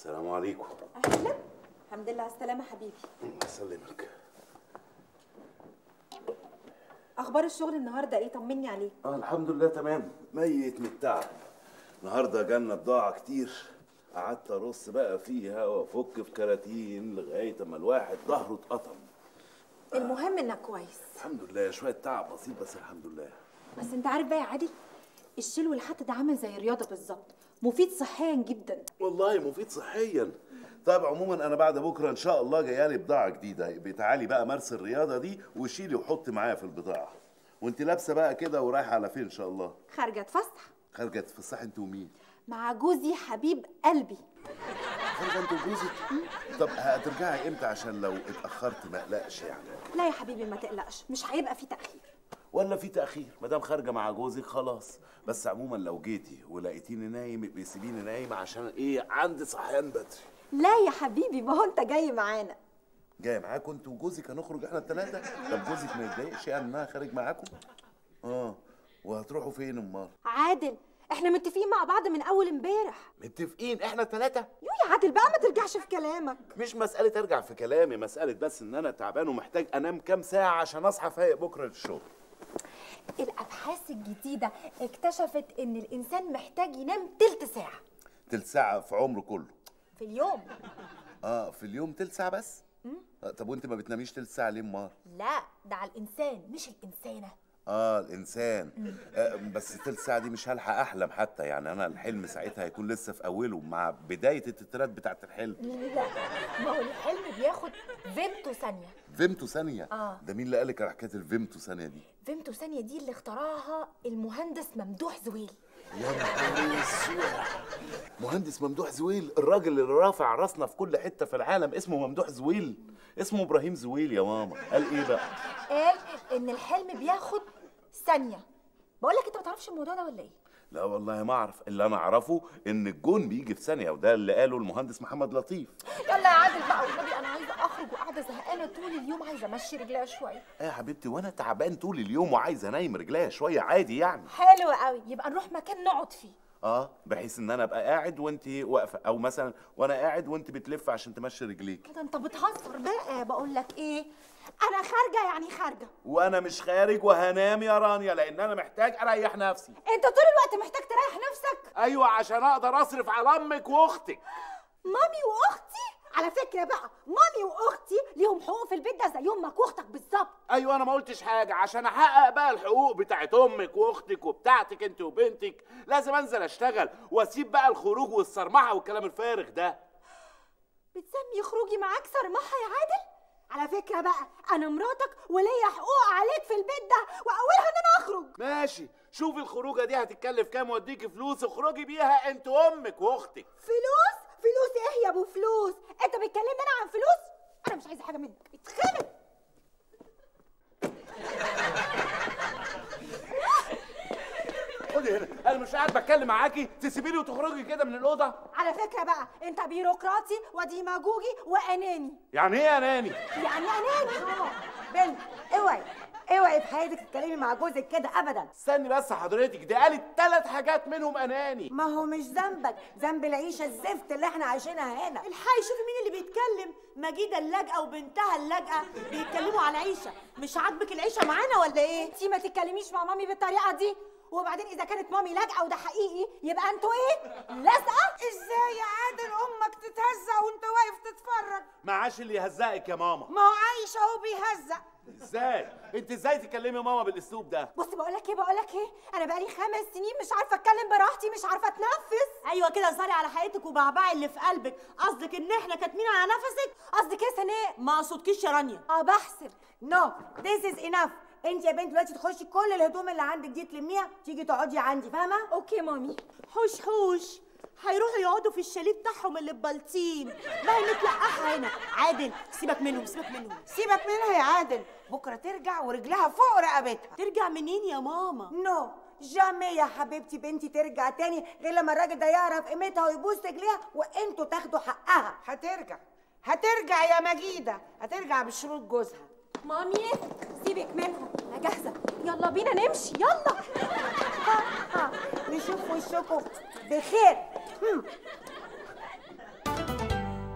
السلام عليكم اهلا الحمد لله على السلامه حبيبي الله يسلمك اخبار الشغل النهارده ايه طمني عليه اه الحمد لله تمام ميت من التعب النهارده جالنا بضاعه كتير قعدت ارص بقى فيها وافك في كراتين لغايه اما الواحد ظهره اتقطم المهم انك كويس الحمد لله شويه تعب بسيط بس الحمد لله بس انت عارف بقى يا عادل الشيل والحط ده عامل زي الرياضه بالظبط مفيد صحيا جدا والله مفيد صحيا طب عموما انا بعد بكره ان شاء الله جايه لي بضاعه جديده يبقى تعالي بقى مارس الرياضه دي وشيلي وحطي معايا في البضاعه وانت لابسه بقى كده ورايحه على فين ان شاء الله خارجه اتفسح خارجه تفسحي انت ومين مع جوزي حبيب قلبي خارجه انت وجوزك طب هترجعي امتى عشان لو اتاخرت ما اقلقش يعني لا يا حبيبي ما تقلقش مش هيبقى في تاخير ولا في تاخير ما دام خارجه مع جوزك خلاص بس عموما لو جيتي ولقيتيني نايم يبقى سيبيني نايم عشان ايه عندي صحيان بدري لا يا حبيبي ما هو انت جاي معانا جاي معاكم انت وجوزك هنخرج احنا الثلاثه طب جوزك ما يتضايقش يعني ان انا خارج معاكم اه وهتروحوا فين امال عادل احنا متفقين مع بعض من اول امبارح متفقين احنا الثلاثه يو يا عادل بقى ما ترجعش في كلامك مش مساله ارجع في كلامي مساله بس ان انا تعبان ومحتاج انام كام ساعه عشان اصحى فايق بكره للشغل الابحاث الجديده اكتشفت ان الانسان محتاج ينام تلت ساعه تلت ساعه في عمره كله في اليوم اه في اليوم تلت ساعه بس آه طب وانت ما بتناميش تلت ساعه ليه امال لا ده على الانسان مش الانسانه اه الانسان آه بس تلت ساعه دي مش هلحق احلم حتى يعني انا الحلم ساعتها هيكون لسه في اوله مع بدايه التترات بتاعت الحلم لا ما هو الحلم بياخد فيمتو ثانيه فيمتو ثانيه آه. ده مين اللي قالك على حكايه الفيمتو ثانيه دي فيمتو ثانيه دي اللي اخترعها المهندس ممدوح زويل يا نهار اسود مهندس ممدوح زويل الراجل اللي رافع راسنا في كل حته في العالم اسمه ممدوح زويل اسمه ابراهيم زويل يا ماما قال ايه بقى قال ان الحلم بياخد ثانيه بقول لك انت ما تعرفش الموضوع ده ولا ايه لا والله ما اعرف اللي انا اعرفه ان الجون بيجي في ثانيه وده اللي قاله المهندس محمد لطيف يلا يا عادل بقى والنبي انا عايزه اخرج وقاعده زهقانه طول اليوم عايزه امشي رجليا شويه ايه يا حبيبتي وانا تعبان طول اليوم وعايز انام رجليا شويه عادي يعني حلو قوي يبقى نروح مكان نقعد فيه اه بحيث ان انا ابقى قاعد وانت واقفه او مثلا وانا قاعد وانت بتلف عشان تمشي رجليك كده انت بتهزر بقى بقول لك ايه انا خارجه يعني خارجه وانا مش خارج وهنام يا رانيا لان انا محتاج اريح نفسي انت طول الوقت محتاج تريح نفسك ايوه عشان اقدر اصرف على امك واختك مامي واختي على فكره بقى مامي واختي ليهم حقوق في البيت ده زي امك واختك بالظبط ايوه انا ما قلتش حاجه عشان احقق بقى الحقوق بتاعت امك واختك وبتاعتك انت وبنتك لازم انزل اشتغل واسيب بقى الخروج والصرمحه والكلام الفارغ ده بتسمي خروجي معاك صرمحه يا عادل على فكره بقى انا مراتك وليا حقوق عليك في البيت ده واولها ان انا اخرج ماشي شوفي الخروجه دي هتتكلف كام واديكي فلوس اخرجي بيها انت وامك واختك فلوس فلوس ايه يا ابو فلوس انت بتكلمني انا عن فلوس انا مش عايزه حاجه منك اتخانق خدي هنا انا مش قاعد بتكلم معاكي تسيبيني وتخرجي كده من الاوضه على فكره بقى انت بيروقراطي وديماجوجي واناني يعني ايه يا ناني يعني اناني اه بنت اوعي اوعي في حياتك تتكلمي مع جوزك كده ابدا استني بس حضرتك دي قالت ثلاث حاجات منهم اناني ما هو مش ذنبك ذنب العيشه الزفت اللي احنا عايشينها هنا الحقي شوفي مين اللي بيتكلم مجيدة اللاجئة وبنتها اللاجئة بيتكلموا على عيشة مش عاجبك العيشة معانا ولا ايه؟ انتي ما تتكلميش مع مامي بالطريقه دي وبعدين اذا كانت مامي لاجئه وده حقيقي يبقى انتوا ايه لازقه ازاي يا عادل امك تتهزق وانت واقف تتفرج معاش اللي يهزقك يا ماما ما هو عايش اهو بيهزق ازاي انت ازاي تكلمي ماما بالاسلوب ده بص بقول لك ايه بقول لك ايه انا بقالي خمس سنين مش عارفه اتكلم براحتي مش عارفه اتنفس ايوه كده صاري على حياتك وبعبعي اللي في قلبك قصدك ان احنا كاتمين على نفسك قصدك ايه يا سناء ما اقصدكيش يا رانيا اه بحسب نو ذيس از انف انت يا بنت دلوقتي تخشي كل الهدوم اللي عندك دي تلميها تيجي تقعدي عندي فاهمه اوكي مامي حوش حوش هيروحوا يقعدوا في الشاليه بتاعهم اللي ببلطيم ما هي متلقحة هنا عادل سيبك منهم سيبك منهم سيبك منها يا عادل بكره ترجع ورجلها فوق رقبتها ترجع منين يا ماما؟ نو جامي يا حبيبتي بنتي ترجع تاني غير لما الراجل ده يعرف قيمتها ويبوس رجليها وانتوا تاخدوا حقها هترجع هترجع يا مجيده هترجع بشروط جوزها مامي سيبك منهم انا جاهزه يلا بينا نمشي يلا ها ها نشوف وشكم بخير هم.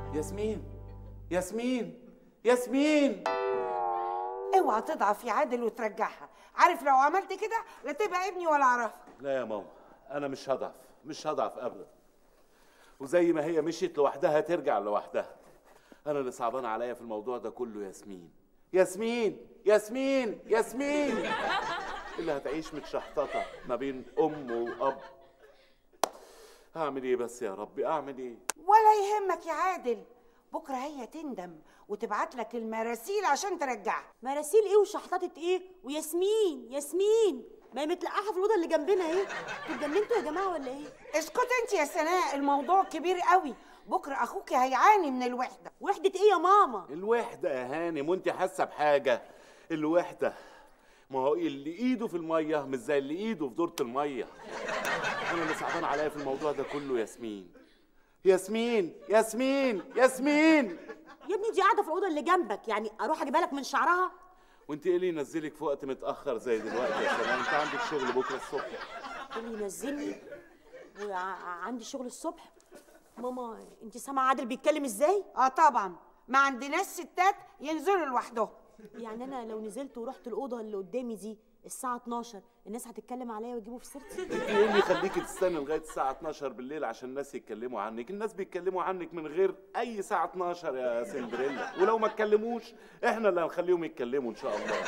ياسمين ياسمين ياسمين اوعى تضعف يا عادل وترجعها عارف لو عملت كده لا تبقى ابني ولا اعرفك لا يا ماما انا مش هضعف مش هضعف ابدا وزي ما هي مشيت لوحدها ترجع لوحدها انا اللي صعبان عليا في الموضوع ده كله ياسمين ياسمين ياسمين ياسمين اللي هتعيش متشحططه ما بين ام واب اعمل ايه بس يا ربي اعمل ايه ولا يهمك يا عادل بكره هي تندم وتبعت لك المراسيل عشان ترجعها مراسيل ايه وشحططة ايه وياسمين ياسمين ما هي متلقحه في الاوضه اللي جنبنا اهي انتوا اتجننتوا يا جماعه ولا ايه اسكت انت يا سناء الموضوع كبير قوي بكره اخوك هيعاني من الوحده وحده ايه يا ماما الوحده يا هانم وانت حاسه بحاجه الوحده ما هو اللي ايده في الميه مش زي اللي ايده في دورة الميه انا اللي صعبان عليا في الموضوع ده كله ياسمين ياسمين ياسمين ياسمين يا ابني دي قاعده في الاوضه اللي جنبك يعني اروح اجيبها لك من شعرها وانت ايه اللي ينزلك في وقت متاخر زي دلوقتي يا سلام انت عندك شغل بكره الصبح إيه اللي ينزلني وعندي شغل الصبح ماما انت سامعه عادل بيتكلم ازاي اه طبعا ما عندناش ستات ينزلوا لوحدهم يعني انا لو نزلت ورحت الاوضه اللي قدامي دي الساعه 12 الناس هتتكلم عليا ويجيبوا في سيرتي ايه اللي يخليكي تستنى لغايه الساعه 12 بالليل عشان الناس يتكلموا عنك الناس بيتكلموا عنك من غير اي ساعه 12 يا سندريلا ولو ما اتكلموش احنا اللي هنخليهم يتكلموا ان شاء الله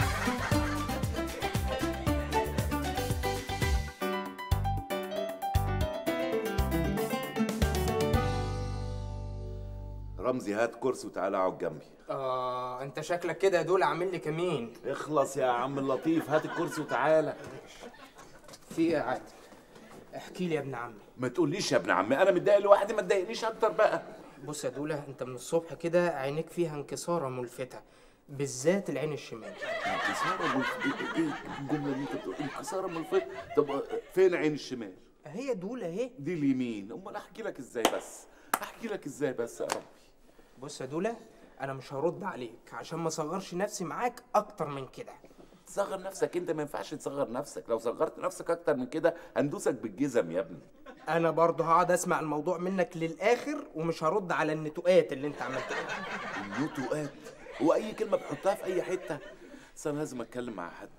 رمزي هات كرسي وتعالى اقعد جنبي آه أنت شكلك كده يا دول عامل لي كمين اخلص يا عم اللطيف هات الكرسي وتعالى في إيه يا عادل؟ احكي لي يا ابن عمي ما تقوليش يا ابن عمي انا متضايق لوحدي ما تضايقنيش اكتر بقى بص يا دولة أنت من الصبح كده عينيك فيها انكسارة ملفتة بالذات العين الشمال انكساره ملف... ايه إيه الجمله اللي انت بتقول انكساره ملفت طب فين عين الشمال هي دولة أهي دي اليمين امال احكي لك ازاي بس احكي لك ازاي بس يا ربي بص يا دولة أنا مش هرد عليك عشان ما صغرش نفسي معاك أكتر من كده تصغر نفسك انت ما ينفعش تصغر نفسك لو صغرت نفسك اكتر من كده هندوسك بالجزم يا ابني أنا برضه هقعد أسمع الموضوع منك للآخر ومش هرد على النتوءات اللي أنت عملتها النتوءات واي كلمه بتحطها في اي حته بس انا لازم اتكلم مع حد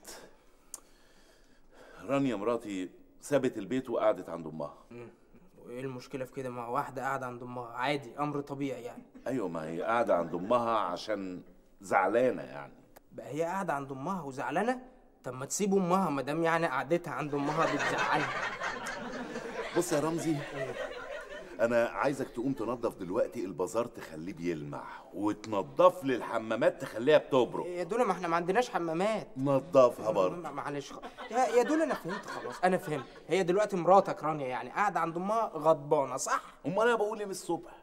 رانيا مراتي سابت البيت وقعدت عند امها وإيه المشكلة في كده مع واحدة قاعدة عند أمها عادي أمر طبيعي يعني ايوه ما هي قاعده عند امها عشان زعلانه يعني بقى هي قاعدة عند أمها وزعلانة طب ما تسيب أمها ما دام يعني قعدتها عند أمها بتزعلها بص يا رمزي انا عايزك تقوم تنظف دلوقتي البازار تخليه بيلمع وتنظف لي الحمامات تخليها بتبرق يا دول ما احنا ما عندناش حمامات نظفها برضه ما- معلش خ- يا يا دول انا فهمت خلاص انا فهمت هي دلوقتي مراتك رانيا يعني قاعده عند امها غضبانه صح امال انا بقول ايه من الصبح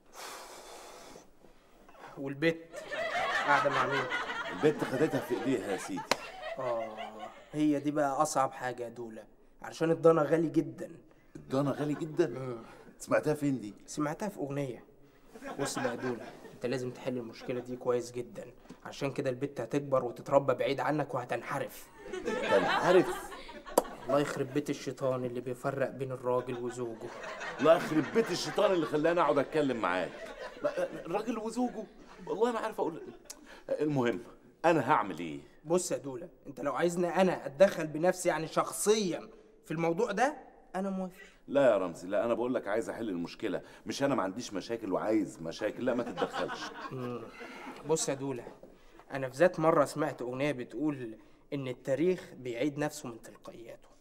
والبت قاعده مع مين البنت خدتها في ايديها يا سيدي اه هي دي بقى اصعب حاجه يا دوله علشان الضنا غالي جدا الضنا غالي جدا سمعتها فين دي سمعتها في اغنيه بص بقى يا دوله انت لازم تحل المشكله دي كويس جدا عشان كده البت هتكبر وتتربى بعيد عنك وهتنحرف تنحرف الله يخرب بيت الشيطان اللي بيفرق بين الراجل وزوجه الله يخرب بيت الشيطان اللي خلاني اقعد اتكلم معاك لا، الراجل وزوجه والله ما عارف اقول المهم انا هعمل ايه بص يا دوله انت لو عايزني انا اتدخل بنفسي يعني شخصيا في الموضوع ده انا موافق لا يا رمزي لا انا بقول لك عايز احل المشكله مش انا ما عنديش مشاكل وعايز مشاكل لا ما تتدخلش بص يا دوله انا في ذات مره سمعت اغنيه بتقول ان التاريخ بيعيد نفسه من تلقائياته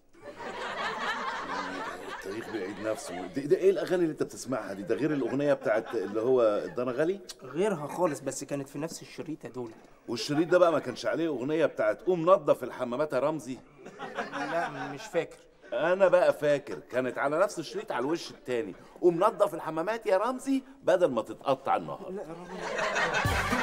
التاريخ بيعيد نفسه ده, ده ايه الاغاني اللي انت بتسمعها دي ده غير الاغنيه بتاعت اللي هو الضنا غالي غيرها خالص بس كانت في نفس الشريط يا دوله والشريط ده بقى ما كانش عليه اغنيه بتاعت قوم نظف الحمامات يا رمزي لا مش فاكر انا بقى فاكر كانت على نفس الشريط على الوش التاني قوم نظف الحمامات يا رمزي بدل ما تتقطع النهار لا يا راجل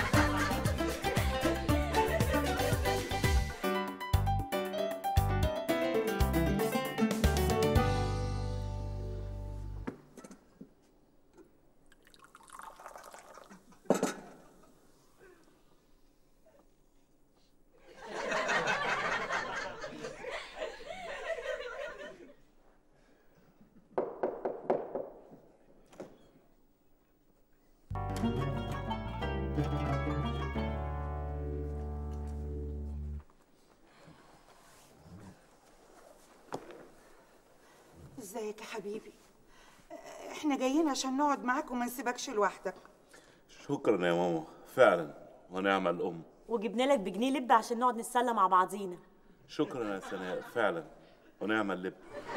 ازيك يا حبيبي آه، احنا جايين عشان نقعد معاك وما نسيبكش لوحدك شكرا يا ماما فعلا ونعم الام وجبنا لك بجنيه لب عشان نقعد نتسلى مع بعضينا شكرا يا سناء فعلا ونعم اللب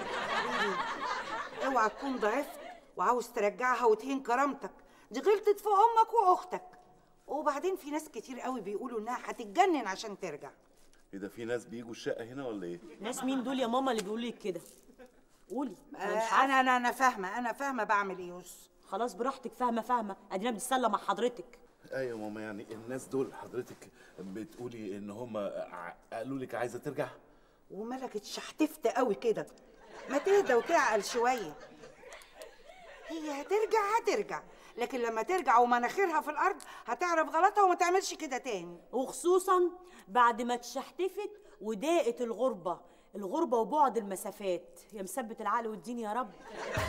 اوعى تكون ضعفت وعاوز ترجعها وتهين كرامتك دي غلطت في امك واختك وبعدين في ناس كتير قوي بيقولوا انها هتتجنن عشان ترجع ايه ده في ناس بيجوا الشقه هنا ولا ايه ناس مين دول يا ماما اللي بيقولوا لك كده قولي آه، انا مش عارفه انا انا انا فاهمه انا فاهمه بعمل ايه يوسف خلاص براحتك فاهمه فاهمه ادينا بنتسلى مع حضرتك ايوه ماما يعني الناس دول حضرتك بتقولي ان هم ع- قالوا لك عايزه ترجع ومالك اتشحتفت قوي كده ما تهدى وتعقل شويه هي هترجع هترجع لكن لما ترجع ومناخيرها في الارض هتعرف غلطها وما تعملش كده تاني وخصوصا بعد ما اتشحتفت وضاقت الغربه الغربه وبعد المسافات يا مثبت العقل والدين يا رب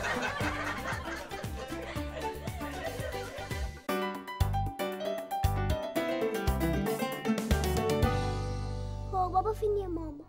هو بابا فين يا ماما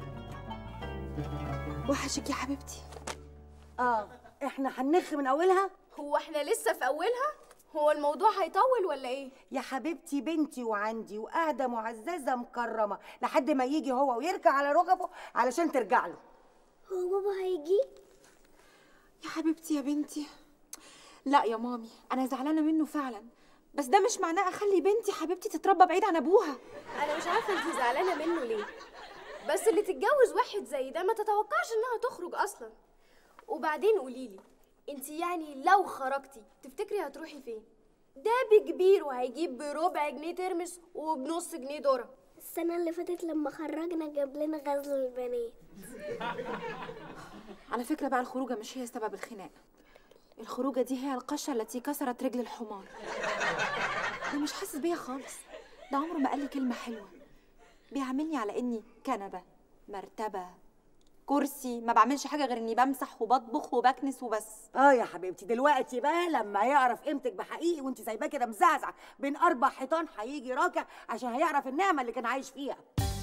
وحشك يا حبيبتي اه احنا هنخ من اولها هو احنا لسه في اولها هو الموضوع هيطول ولا ايه يا حبيبتي بنتي وعندي وقاعده معززه مكرمه لحد ما يجي هو ويركع على ركبه علشان ترجع له هو بابا هيجي يا حبيبتي يا بنتي لا يا مامي انا زعلانه منه فعلا بس ده مش معناه اخلي بنتي حبيبتي تتربى بعيد عن ابوها انا مش عارفه انت زعلانه منه ليه بس اللي تتجوز واحد زي ده ما تتوقعش انها تخرج اصلا وبعدين قوليلي انت يعني لو خرجتي تفتكري هتروحي فين ده بكبير وهيجيب بربع جنيه ترمس وبنص جنيه ذره السنة اللي فاتت لما خرجنا جاب لنا غزل البنات على فكره بقى الخروجه مش هي سبب الخناقه الخروجه دي هي القشه التي كسرت رجل الحمار ده مش حاسس بيا خالص ده عمره ما قال لي كلمه حلوه بيعاملني على اني كنبه مرتبه كرسي ما بعملش حاجه غير اني بمسح وبطبخ وبكنس وبس اه يا حبيبتي دلوقتي بقى لما يعرف قيمتك بحقيقي وانت سايباه كده مزعزع بين اربع حيطان هيجي راكع عشان هيعرف النعمه اللي كان عايش فيها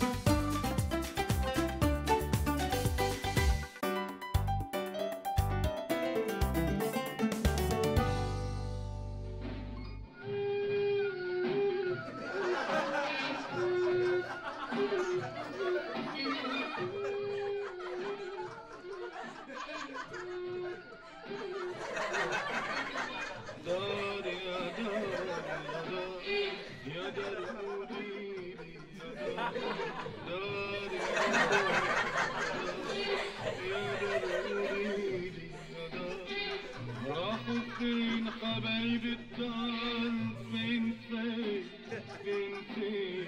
راحوا فين حبايب الدار فين فين فين فين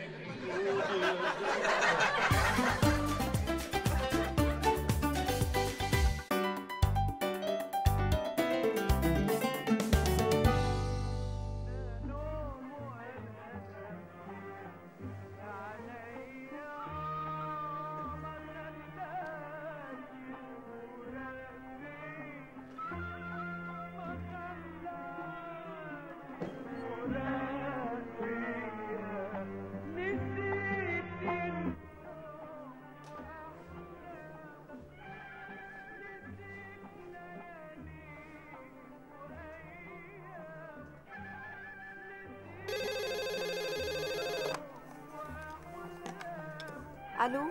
الو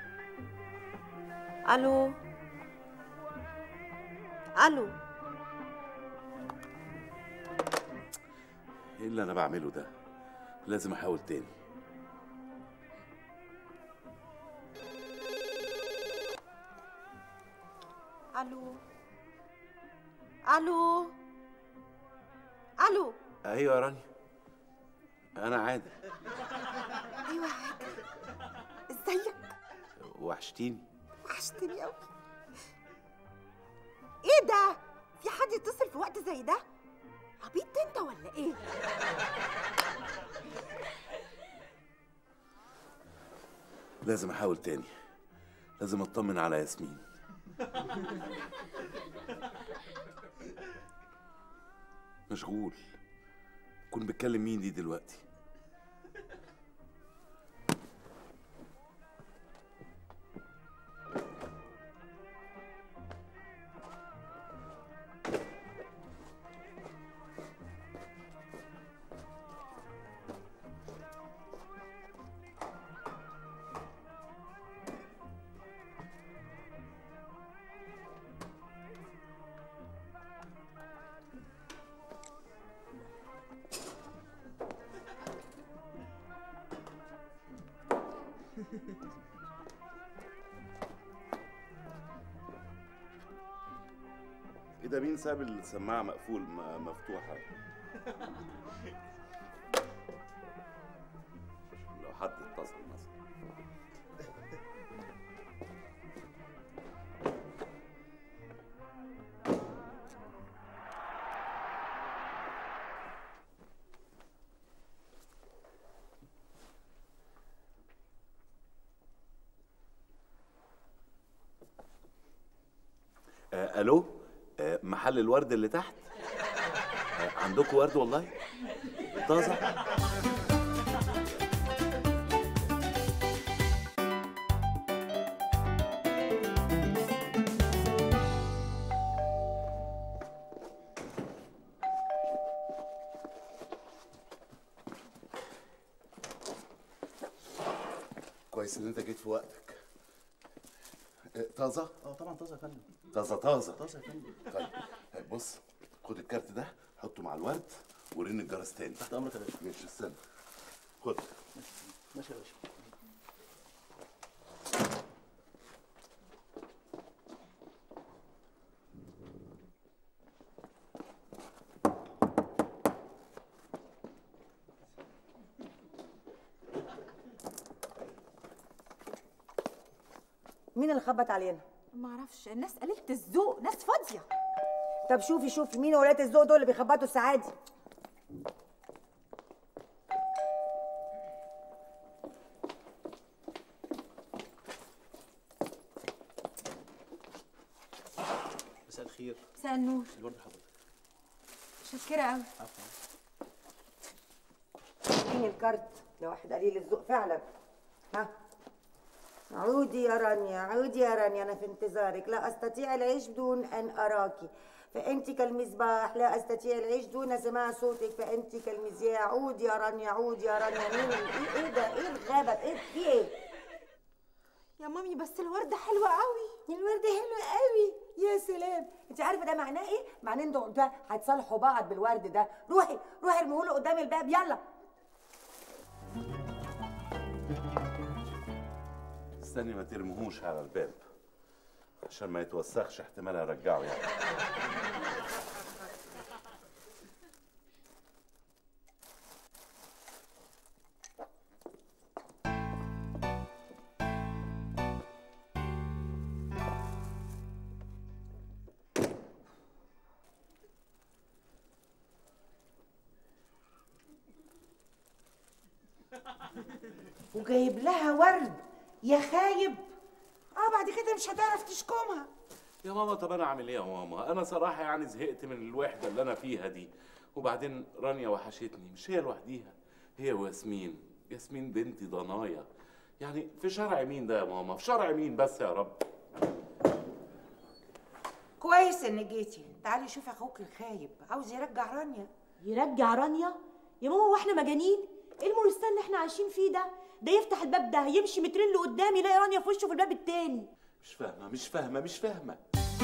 الو الو ايه اللي انا بعمله ده لازم احاول تاني الو الو الو ايوه يا رانيا انا عادل ايوه يا عادل ازيك وحشتيني وحشتني قوي ايه ده في حد يتصل في وقت زي ده عبيط انت ولا ايه لازم احاول تاني لازم اطمن على ياسمين مشغول تكون بتكلم مين دي دلوقتي ايه ده مين ساب السماعه مقفول م- مفتوحه لو حد اتصل مثلا آه الو آه محل الورد اللي تحت آه عندكم ورد والله طازه كويس ان انت جيت في وقتك آه، طازه اه طبعا طازه يا فندم طازه طازه طازه يا فندم طيب طيب بص خد الكارت ده حطه مع الورد ورن الجرس تاني تحت امرك يا باشا ماشي استنى خد ماشي يا باشا مين اللي خبط علينا ما اعرفش الناس قليله الذوق ناس فاضيه طب شوفي شوفي مين ولاد الذوق دول اللي بيخبطوا الساعات دي مساء الخير مساء النور الورد حضرتك متشكره قوي عفوا مين الكارت ده واحد قليل الذوق فعلا ها عودي يا رانيا عودي يا رانيا أنا في انتظارك لا أستطيع العيش بدون أن أراك فأنت كالمصباح لا أستطيع العيش دون سماع صوتك فأنت كالمذياع عودي يا رانيا عودي يا رانيا مين ال- إيه, إيه ده إيه الغابة إيه في إيه يا مامي بس الورده حلوه قوي الورد حلو قوي يا سلام انت عارفه ده معناه ايه معناه انتوا ده هتصالحوا بعض بالورد ده روحي روحي ارميه له قدام الباب يلا استني ما ترميهوش على الباب عشان ما يتوسخش احتمال ارجعه يعني وجايب لها ورد يا خايب اه بعد كده مش هتعرف تشكمها يا ماما طب انا اعمل ايه يا ماما انا صراحه يعني زهقت من الوحده اللي انا فيها دي وبعدين رانيا وحشتني مش هي لوحديها هي وياسمين ياسمين بنتي ضنايا يعني في شرع مين ده يا ماما في شرع مين بس يا رب كويس ان جيتي تعالي شوفي اخوك الخايب عاوز يرجع رانيا يرجع رانيا يا ماما واحنا مجانين ايه المورستان اللي احنا عايشين فيه ده ده يفتح الباب ده يمشي مترين لقدام يلاقي رانيا في وشه في الباب التاني مش فاهمه مش فاهمه مش فاهمه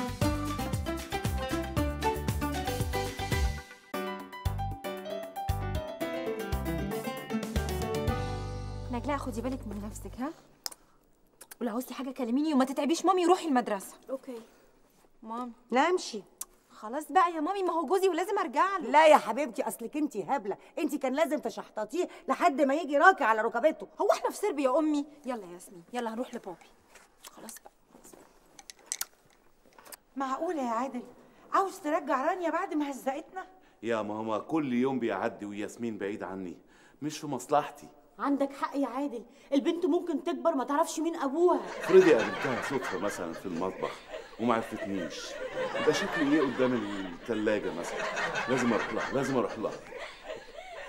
نجلاء خدي بالك من نفسك ها ولو عوزتي حاجه كلميني وما تتعبيش مامي روحي المدرسه اوكي مامي لا امشي خلاص بقى يا مامي ما هو جوزي ولازم ارجع له لا يا حبيبتي اصلك انت هبله انت كان لازم تشحططيه لحد ما يجي راكع على ركبته هو احنا في سرب يا امي يلا يا ياسمين يلا هنروح لبابي خلاص بقى معقوله يا عادل عاوز ترجع رانيا بعد ما هزقتنا يا ماما كل يوم بيعدي وياسمين بعيد عني مش في مصلحتي عندك حق يا عادل البنت ممكن تكبر ما تعرفش مين ابوها افرضي قابلتها صدفه مثلا في المطبخ وما عرفتنيش يبقى شكلي ايه قدام الثلاجه مثلا لازم اروح لها لازم اروح لها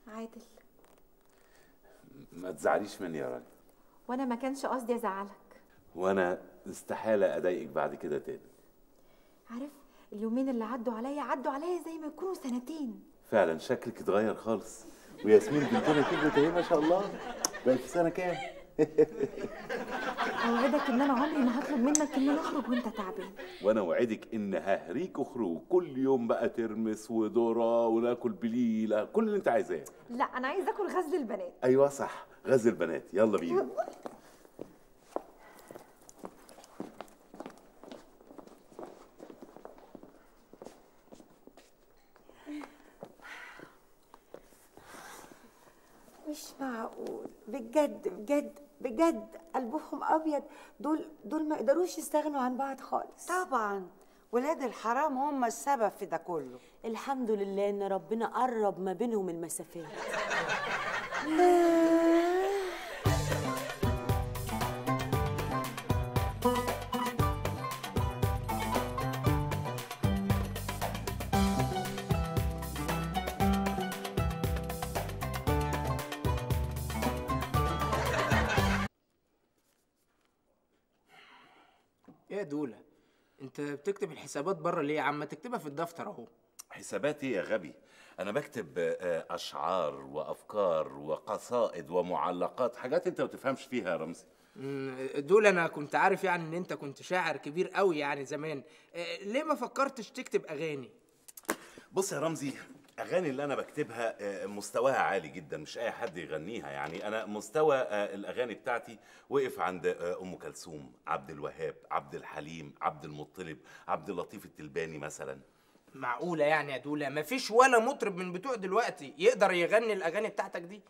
عادل ما تزعليش مني يا رانيا وانا ما كانش قصدي ازعلك وانا استحاله اضايقك بعد كده تاني عارف اليومين اللي عدوا عليا عدوا عليا زي ما يكونوا سنتين فعلا شكلك اتغير خالص وياسمين بنتنا كبرت اهي ما شاء الله بقت في سنه كام اوعدك ان انا عمري ما هطلب منك ان انا اخرج وانت تعبان وانا اوعدك ان ههريك خروج كل يوم بقى ترمس وذره وناكل بليله كل اللي انت عايزاه لا انا عايزه اكل غزل البنات ايوه صح غزل البنات يلا بينا مش معقول بجد بجد بجد قلبهم ابيض دول دول ما يقدروش يستغنوا عن بعض خالص طبعا ولاد الحرام هم السبب في ده كله الحمد لله ان ربنا قرب ما بينهم المسافات ايه يا دوله انت بتكتب الحسابات بره ليه يا عم ما تكتبها في الدفتر اهو حساباتي يا غبي انا بكتب آه، اشعار وافكار وقصائد ومعلقات حاجات انت ما تفهمش فيها يا رمزي مم، دول انا كنت عارف يعني ان انت كنت شاعر كبير قوي يعني زمان آه، ليه ما فكرتش تكتب اغاني بص يا رمزي اغاني اللي انا بكتبها آه، مستواها عالي جدا مش اي حد يغنيها يعني انا مستوى آه، الاغاني بتاعتي وقف عند آه، ام كلثوم عبد الوهاب عبد الحليم عبد المطلب عبد اللطيف التلباني مثلا معقوله يعني يا دوله ما فيش ولا مطرب من بتوع دلوقتي يقدر يغني الاغاني بتاعتك دي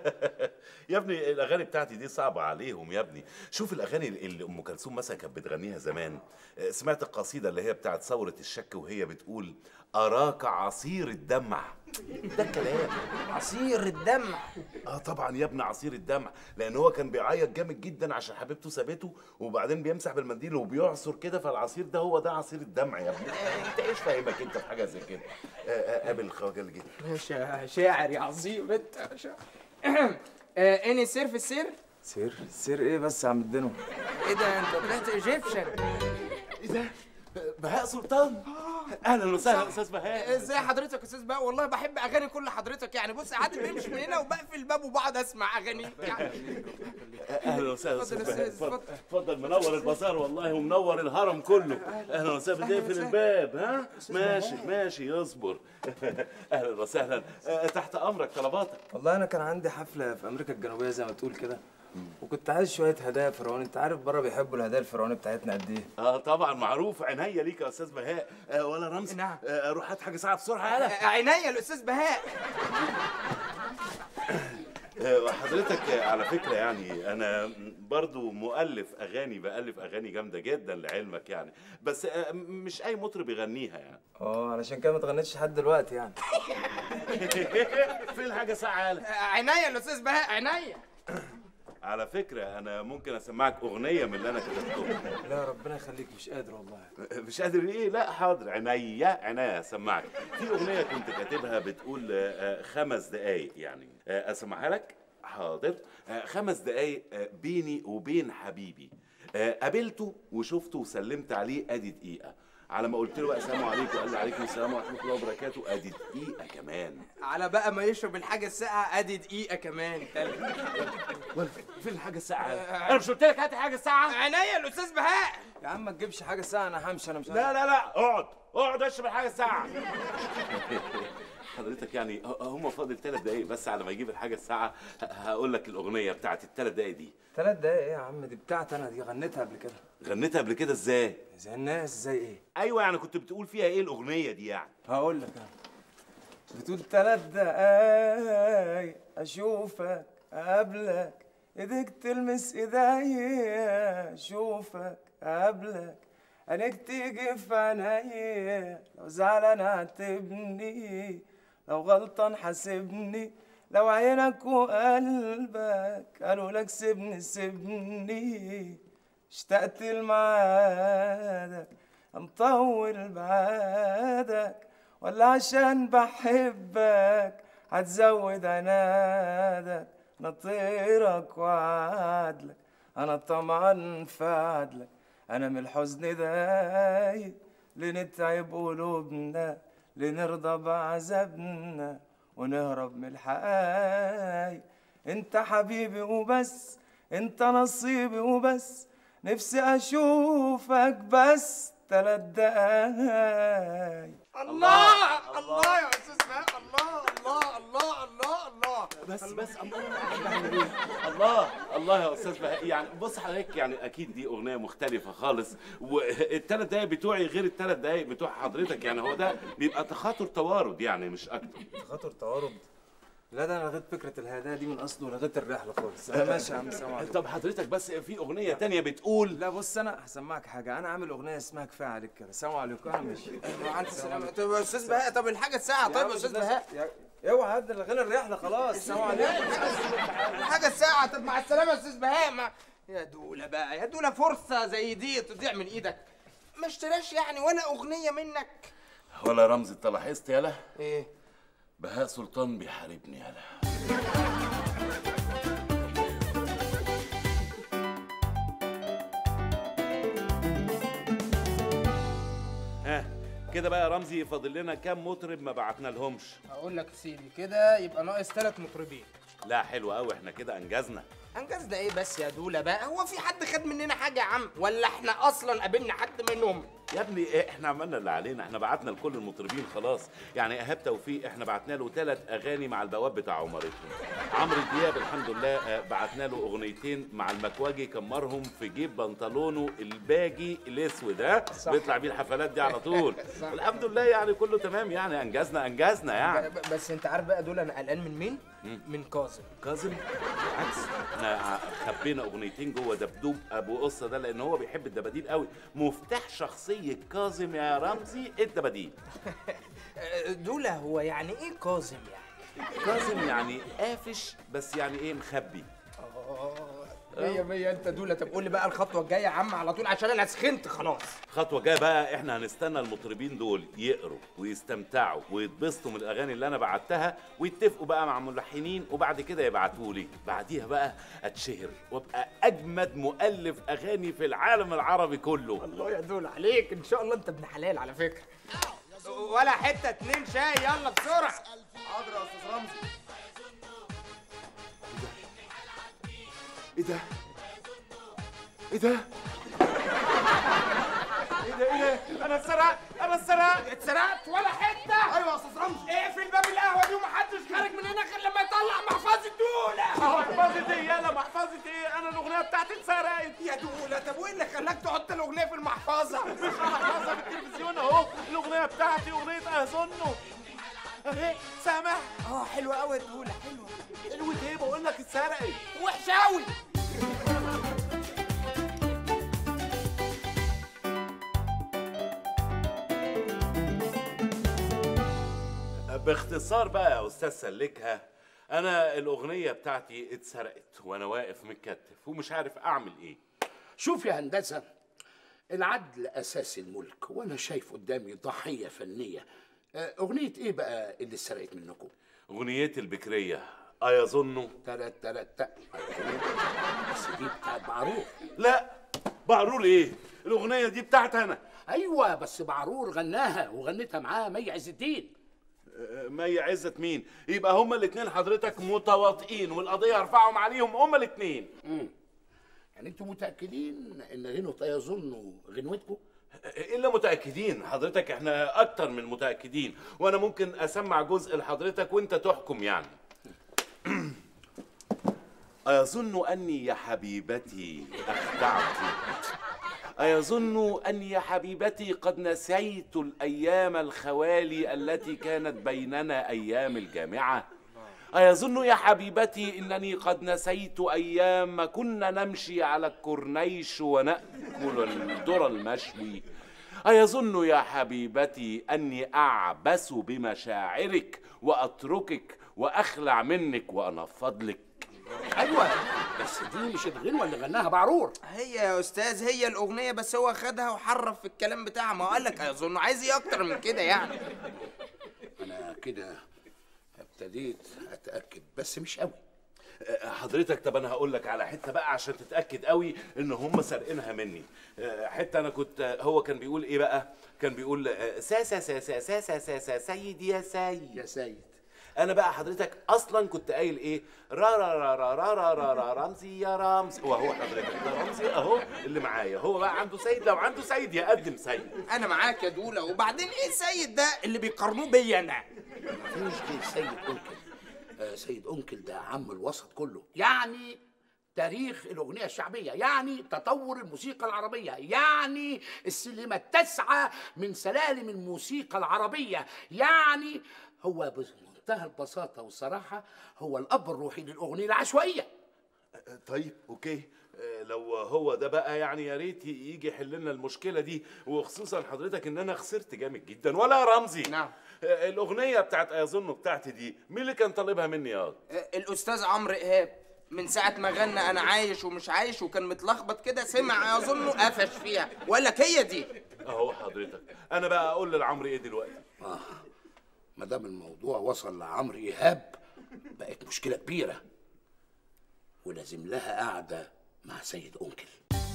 يا ابني الاغاني بتاعتي دي صعبه عليهم يا ابني شوف الاغاني اللي ام كلثوم مثلا كانت بتغنيها زمان آه، سمعت القصيده اللي هي بتاعت ثوره الشك وهي بتقول اراك عصير الدمع ده الكلام عصير الدمع اه طبعا يا ابني عصير الدمع لان هو كان بيعيط جامد جدا عشان حبيبته سابته وبعدين بيمسح بالمنديل وبيعصر كده فالعصير ده هو ده عصير الدمع يا ابني آه، انت ايش فاهمك انت في حاجه زي كده آه، آه، قابل الخواجه اللي جه شا- شاعر يا عظيم انت شا- آه، اني سير في السير سير سير ايه بس يا عم الدنو ايه ده انت طلعت ايجيبشن ايه ده بهاء سلطان اهلا وسهلا استاذ بهاء ازاي حضرتك يا استاذ بقى والله بحب اغاني كل حضرتك يعني بص عادل بيمشي من هنا وبقفل الباب وبقعد اسمع اغاني يعني اهلا وسهلا اتفضل استاذ يا بهاء أستاذ، اتفضل اتفضل منور البازار والله ومنور الهرم كله اهلا وسهلا أهلاً بتقفل وسهلاً. الباب ها أستاذ ماشي بهاء. ماشي اصبر اهلا وسهلا آه، تحت امرك طلباتك والله انا كان عندي حفله في امريكا الجنوبيه زي ما تقول كده وكنت عايز شويه هدايا فرعوني انت عارف بره بيحبوا الهدايا الفرعوني بتاعتنا قد ايه اه طبعا معروف عينيا ليك يا استاذ بهاء آه ولا رمزي نعم آه روح هات حاجه ساعه بسرعه يلا عينيا الاستاذ بهاء آه، حضرتك آه، على فكرة يعني أنا برضو مؤلف أغاني بألف أغاني جامدة جدا لعلمك يعني بس آه، مش أي مطرب يغنيها يعني اه علشان كده ما اتغنتش لحد دلوقتي يعني فين حاجة سعالة عينيا الاستاذ بهاء عينيا على فكرة أنا ممكن أسمعك أغنية من اللي أنا كتبتهم لا ربنا يخليك مش قادر والله مش قادر إيه لا حاضر عينيا عينيا أسمعك في أغنية كنت كاتبها بتقول آه، آه، خمس دقايق يعني آه، أسمعها لك حاضر آه، خمس دقايق آه، بيني وبين حبيبي آه، قابلته وشفته وسلمت عليه ادي دقيقه على ما قلت له بقى السلام عليكم قال لي عليكم السلام ورحمه الله وبركاته ادي دقيقه كمان على بقى ما يشرب الحاجه الساقعه ادي دقيقه كمان تلج فين الحاجه الساقعه انا مش قلت لك هات حاجه ساعه عينيا الاستاذ بهاء يا عم ما تجيبش حاجه ساعه انا همشي انا مش لا لا لا اقعد اقعد اشرب الحاجه الساعه حضرتك يعني ه- هم فاضل ثلاث دقايق بس على ما يجيب الحاجه الساعه ه- هقول لك الاغنيه بتاعت الثلاث دقايق دي ثلاث دقايق ايه يا عم دي بتاعتي انا دي غنيتها قبل كده غنيتها قبل كده ازاي زي الناس زي ايه ايوه يعني كنت بتقول فيها ايه الاغنيه دي يعني هقول لك انا بتقول ثلاث دقايق اشوفك قبلك ايديك تلمس ايديا اشوفك قبلك عينيك تيجي في عينيا لو زعلان اعتبني لو غلطان حاسبني لو عينك وقلبك قالوا لك سيبني سيبني اشتقت لميعادك مطول بعادك ولا عشان بحبك هتزود عنادك نطيرك وعدلك انا طمعا في عدلك انا من الحزن دايق لنتعب قلوبنا لنرضى بعذابنا ونهرب من الحقايق انت حبيبي وبس انت نصيبي وبس نفسي اشوفك بس تلات دقايق الله الله يا استاذ بهاء الله الله الله الله الله بس بس الله الله الله يا استاذ بهاء يعني بص حضرتك يعني اكيد دي اغنيه مختلفه خالص والثلاث دقايق بتوعي غير الثلاث دقايق بتوع حضرتك يعني هو ده بيبقى تخاطر توارد يعني مش اكتر خاطر توارد لا ده انا لغيت فكره الهدايا دي من اصله ولغيت الرحله خالص انا ماشي يا عم سلام عليكم طب حضرتك بس في اغنيه تانية بتقول لا بص انا هسمعك حاجه انا عامل اغنيه اسمها كفايه عليك كده سلام عليكم انا ماشي مع الف سلامه طب يا استاذ بهاء طب الحاجه الساعه طيب يا استاذ بهاء يا- اوعى هد لغينا الرحله خلاص سلام عليكم الحاجه الساعه طب مع السلامه يا استاذ بهاء ما يا دوله بقى يا دوله فرصه زي دي تضيع من ايدك ما اشتراش يعني ولا اغنيه منك ولا رمز انت لاحظت يالا ايه بهاء سلطان بيحاربني يالا ها كده بقى يا رمزي فاضل لنا كام مطرب ما بعتنا لهمش هقول لك يا سيدي كده يبقى ناقص ثلاث مطربين لا حلو قوي احنا كده انجزنا انجزنا ايه بس يا دوله بقى هو في حد خد مننا حاجه يا عم ولا احنا اصلا قابلنا حد منهم يا ابني إيه احنا عملنا اللي علينا احنا بعتنا لكل المطربين خلاص يعني ايهاب توفيق احنا بعتنا له ثلاث اغاني مع البواب بتاع عمارتهم عمرو دياب الحمد لله آه، بعتنا له اغنيتين مع المكواجي كمرهم في جيب بنطلونه الباجي الاسود ها صح. بيطلع بيه الحفلات دي على طول صح. الحمد لله يعني كله تمام يعني انجزنا انجزنا يعني ب- بس انت عارف بقى دول انا قلقان من مين؟ من كاظم كاظم بالعكس احنا خبينا اغنيتين جوه دبدوب ابو قصه ده لان هو بيحب الدباديل قوي مفتاح شخصيه كاظم يا رمزي الدباديل دوله هو يعني ايه كاظم يعني؟ كاظم يعني قافش بس يعني ايه مخبي مية مية انت دولة طب قول لي بقى الخطوة الجاية يا عم على طول عشان انا سخنت خلاص خطوه جايه بقى احنا هنستنى المطربين دول يقروا ويستمتعوا ويتبسطوا من الاغاني اللي انا بعتها ويتفقوا بقى مع ملحنين وبعد كده يبعتوا لي بعديها بقى اتشهر وابقى اجمد مؤلف اغاني في العالم العربي كله الله يا دول عليك ان شاء الله انت ابن حلال على فكرة ولا حتة اتنين شاي يلا بسرعة حاضر يا استاذ رمزي ايه ده ايه ده ايه ده ايه ده انا اتسرقت انا اتسرقت اتسرقت ولا حتة ايوه يا استاذ رمزي اقفل باب القهوة دي ومحدش خارج من هنا غير لما يطلع محفظة دولة محفظة ايه يلا محفظة ايه انا الاغنية بتاعتي اتسرقت يا دولة طب وايه اللي خلاك تحط الاغنية في المحفظة مش محفظة في التلفزيون اهو الاغنية بتاعتي اغنية اظنه اهي سامع اه حلوة قوي يا دولة حلوة حلوة ايه بقول لك اتسرقت وحشة قوي باختصار بقى يا استاذ سلكها انا الاغنية بتاعتي اتسرقت وانا واقف متكتف ومش عارف اعمل ايه شوف يا هندسة العدل أساس الملك وأنا شايف قدامي ضحية فنية آه، أغنية إيه بقى اللي اتسرقت منكم؟ اغنيتي البكرية ايظنه تلات تلات تا بس دي بتاعت معروف لا بعرور ايه الاغنية دي بتاعتي انا أيوة بس بعرور غناها وغنتها معاه مي عز الدين آه، مي عزت مين يبقى هما الاتنين حضرتك متواطئين والقضية هرفعهم عليهم هما الاتنين مم. يعني انتوا متأكدين إن غنوة يظن غنوتكم؟ الا متاكدين حضرتك احنا اكتر من متاكدين وانا ممكن اسمع جزء لحضرتك وانت تحكم يعني ايظن اني يا حبيبتي اخدعت ايظن اني يا حبيبتي قد نسيت الايام الخوالي التي كانت بيننا ايام الجامعه أيظن يا حبيبتي إنني قد نسيت أيام ما كنا نمشي على الكورنيش ونأكل الذرة المشوي أيظن يا حبيبتي أني أعبث بمشاعرك وأتركك وأخلع منك وأنفض لك أيوة بس دي مش الغنوة اللي غناها بعرور هي يا استاذ هي الاغنيه بس هو خدها وحرف في الكلام بتاعها ما هو قال لك اظن عايز ايه اكتر من كده يعني أنا كده ابتديت اتاكد بس مش قوي آه، حضرتك طب انا هقول لك على حته بقى عشان تتاكد قوي ان هم سارقينها مني آه، حته انا كنت آه، هو كان بيقول ايه بقى كان بيقول آه، سا سا سا سا سا سا سا سا سيد يا سيد يا سيد انا بقى حضرتك اصلا كنت قايل ايه را را را را را را را, را رمزي يا رمزي وهو حضرتك ده رمزي اهو اللي معايا هو بقى عنده سيد لو عنده سيد يقدم سيد انا معاك يا دوله وبعدين ايه السيد ده اللي بيقارنوه بيا انا مفيش غير سيد انكل آه سيد انكل ده عم الوسط كله يعني تاريخ الاغنيه الشعبيه يعني تطور الموسيقى العربيه يعني السلمه التاسعه من سلالم الموسيقى العربيه يعني هو بمنتهى البساطه والصراحه هو الاب الروحي للاغنيه العشوائيه طيب اوكي آه، لو هو ده بقى يعني يا ريت يجي يحل لنا المشكله دي وخصوصا حضرتك ان انا خسرت جامد جدا ولا يا رمزي نعم الاغنيه بتاعت اظن بتاعتي دي مين اللي كان طالبها مني يا واد؟ آه، الاستاذ عمرو ايهاب من ساعة ما غنى أنا عايش ومش عايش وكان متلخبط كده سمع يظنه قفش فيها وقال لك هي دي اهو حضرتك انا بقى اقول للعمري ايه دلوقتي آه. ما دام الموضوع وصل لعمرو ايهاب بقت مشكله كبيره ولازم لها قعده مع سيد انكل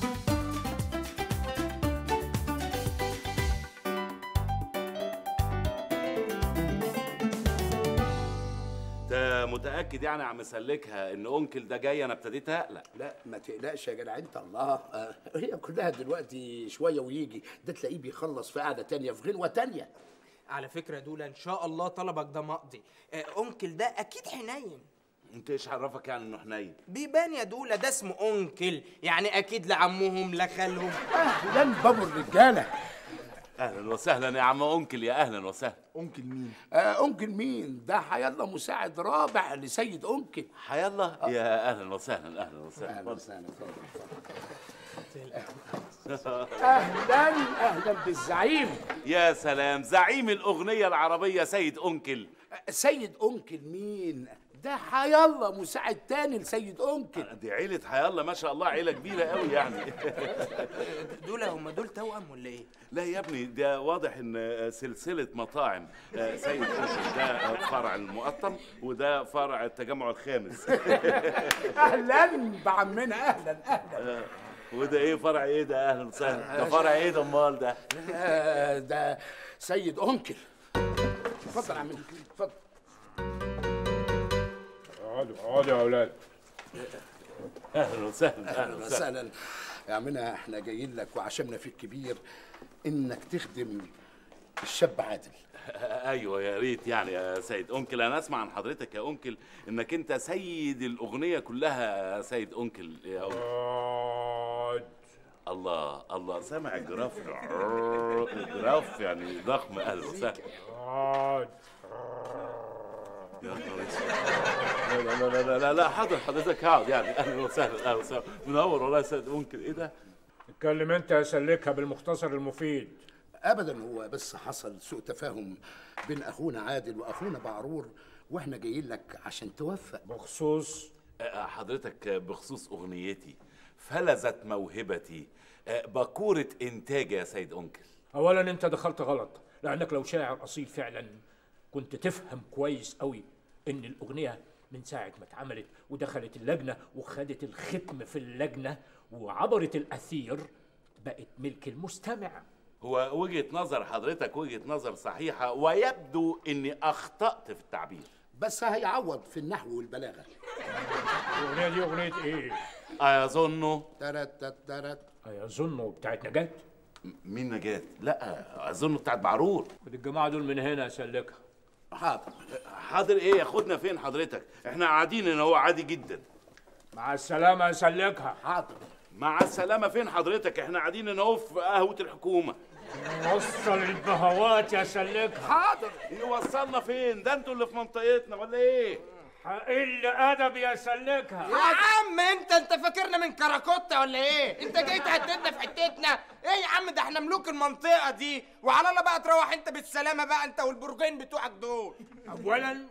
انت متاكد يعني يا عم سلكها ان انكل ده جاي انا ابتديت اقلق لا ما تقلقش يا جدع انت الله آه، هي كلها دلوقتي شويه ويجي ده تلاقيه بيخلص في قعده تانية في غنوه تانية على فكرة دولة إن شاء الله طلبك ده مقضي آه، أنكل ده أكيد حنين انت ايش عرفك يعني انه حنين بيبان يا دولة ده اسمه أنكل يعني أكيد لعمهم لخالهم اهلا بابو الرجاله اهلا وسهلا يا عم انكل يا اهلا وسهلا انكل مين آه انكل مين ده حيالله مساعد رابع لسيد انكل حيالله يا اهلا وسهلا اهلا وسهلا اهلا وسهلا اهلا اهلا بالزعيم يا سلام زعيم الاغنيه العربيه سيد انكل سيد انكل مين ده حيالله مساعد تاني لسيد انكل دي عيله حيالله ما شاء الله عيله كبيره قوي يعني دول هم دول توأم ولا إيه؟ لا يا ابني ده واضح ان سلسله مطاعم آه، سيد انكل ده فرع المقطم وده فرع التجمع الخامس اهلا بعمنا اهلا اهلا آه، وده ايه فرع ايه ده اهلا وسهلا ده فرع ايه ده امال ده آه، ده سيد انكل اتفضل يا عمنا اتفضل اقعدوا اقعدوا يا اولاد اهلا وسهلا اهلا وسهلا يا عمنا احنا جايين لك وعشمنا فيك كبير انك تخدم الشاب عادل ايوه يا ريت يعني يا سيد انكل انا اسمع عن حضرتك يا انكل انك انت سيد الاغنيه كلها يا سيد انكل يا أنكل. الله الله سامع الجراف الجراف يعني ضخم اهلا وسهلا يا نهار اسود. لا لا لا لا لا لا حاضر حضرتك هقعد يعني اهلا وسهلا اهلا وسهلا منور والله يا سيد انكل ايه ده؟ اتكلم انت يا سلكها بالمختصر المفيد ابدا هو بس حصل سوء تفاهم بين اخونا عادل واخونا بعرور واحنا جايين لك عشان توفق بخصوص آه، حضرتك بخصوص اغنيتي فلذت موهبتي آه، بكورة انتاج يا سيد انكل اولا انت دخلت غلط لانك لو شاعر اصيل فعلا كنت تفهم كويس قوي ان الاغنيه من ساعه ما اتعملت ودخلت اللجنه وخدت الختم في اللجنه وعبرت الاثير بقت ملك المستمع هو وجهة نظر حضرتك وجهة نظر صحيحة ويبدو اني اخطأت في التعبير بس هيعوض في النحو والبلاغه الاغنيه دي اغنيه ايه اظنه ترت ترت اظنه بتاعت نجاة مين نجاة لا اظنه بتاعت بعرور خد الجماعه دول من هنا سلكها حاضر حاضر ايه ياخدنا فين حضرتك احنا قاعدين هنا هو عادي جدا مع السلامه سلكها حاضر مع السلامة فين حضرتك احنا قاعدين هنا اهو في قهوة الحكومة وصل البهوات يا سلكها حاضر يوصلنا فين ده انتوا اللي في منطقتنا ولا ايه حقل ادب يا سلكها يا عم انت انت فاكرنا من كراكوتا ولا ايه؟ انت جاي تهددنا في حتتنا؟ ايه يا عم ده احنا ملوك المنطقة دي وعلى الله بقى تروح انت بالسلامة بقى انت والبرجين بتوعك دول اولا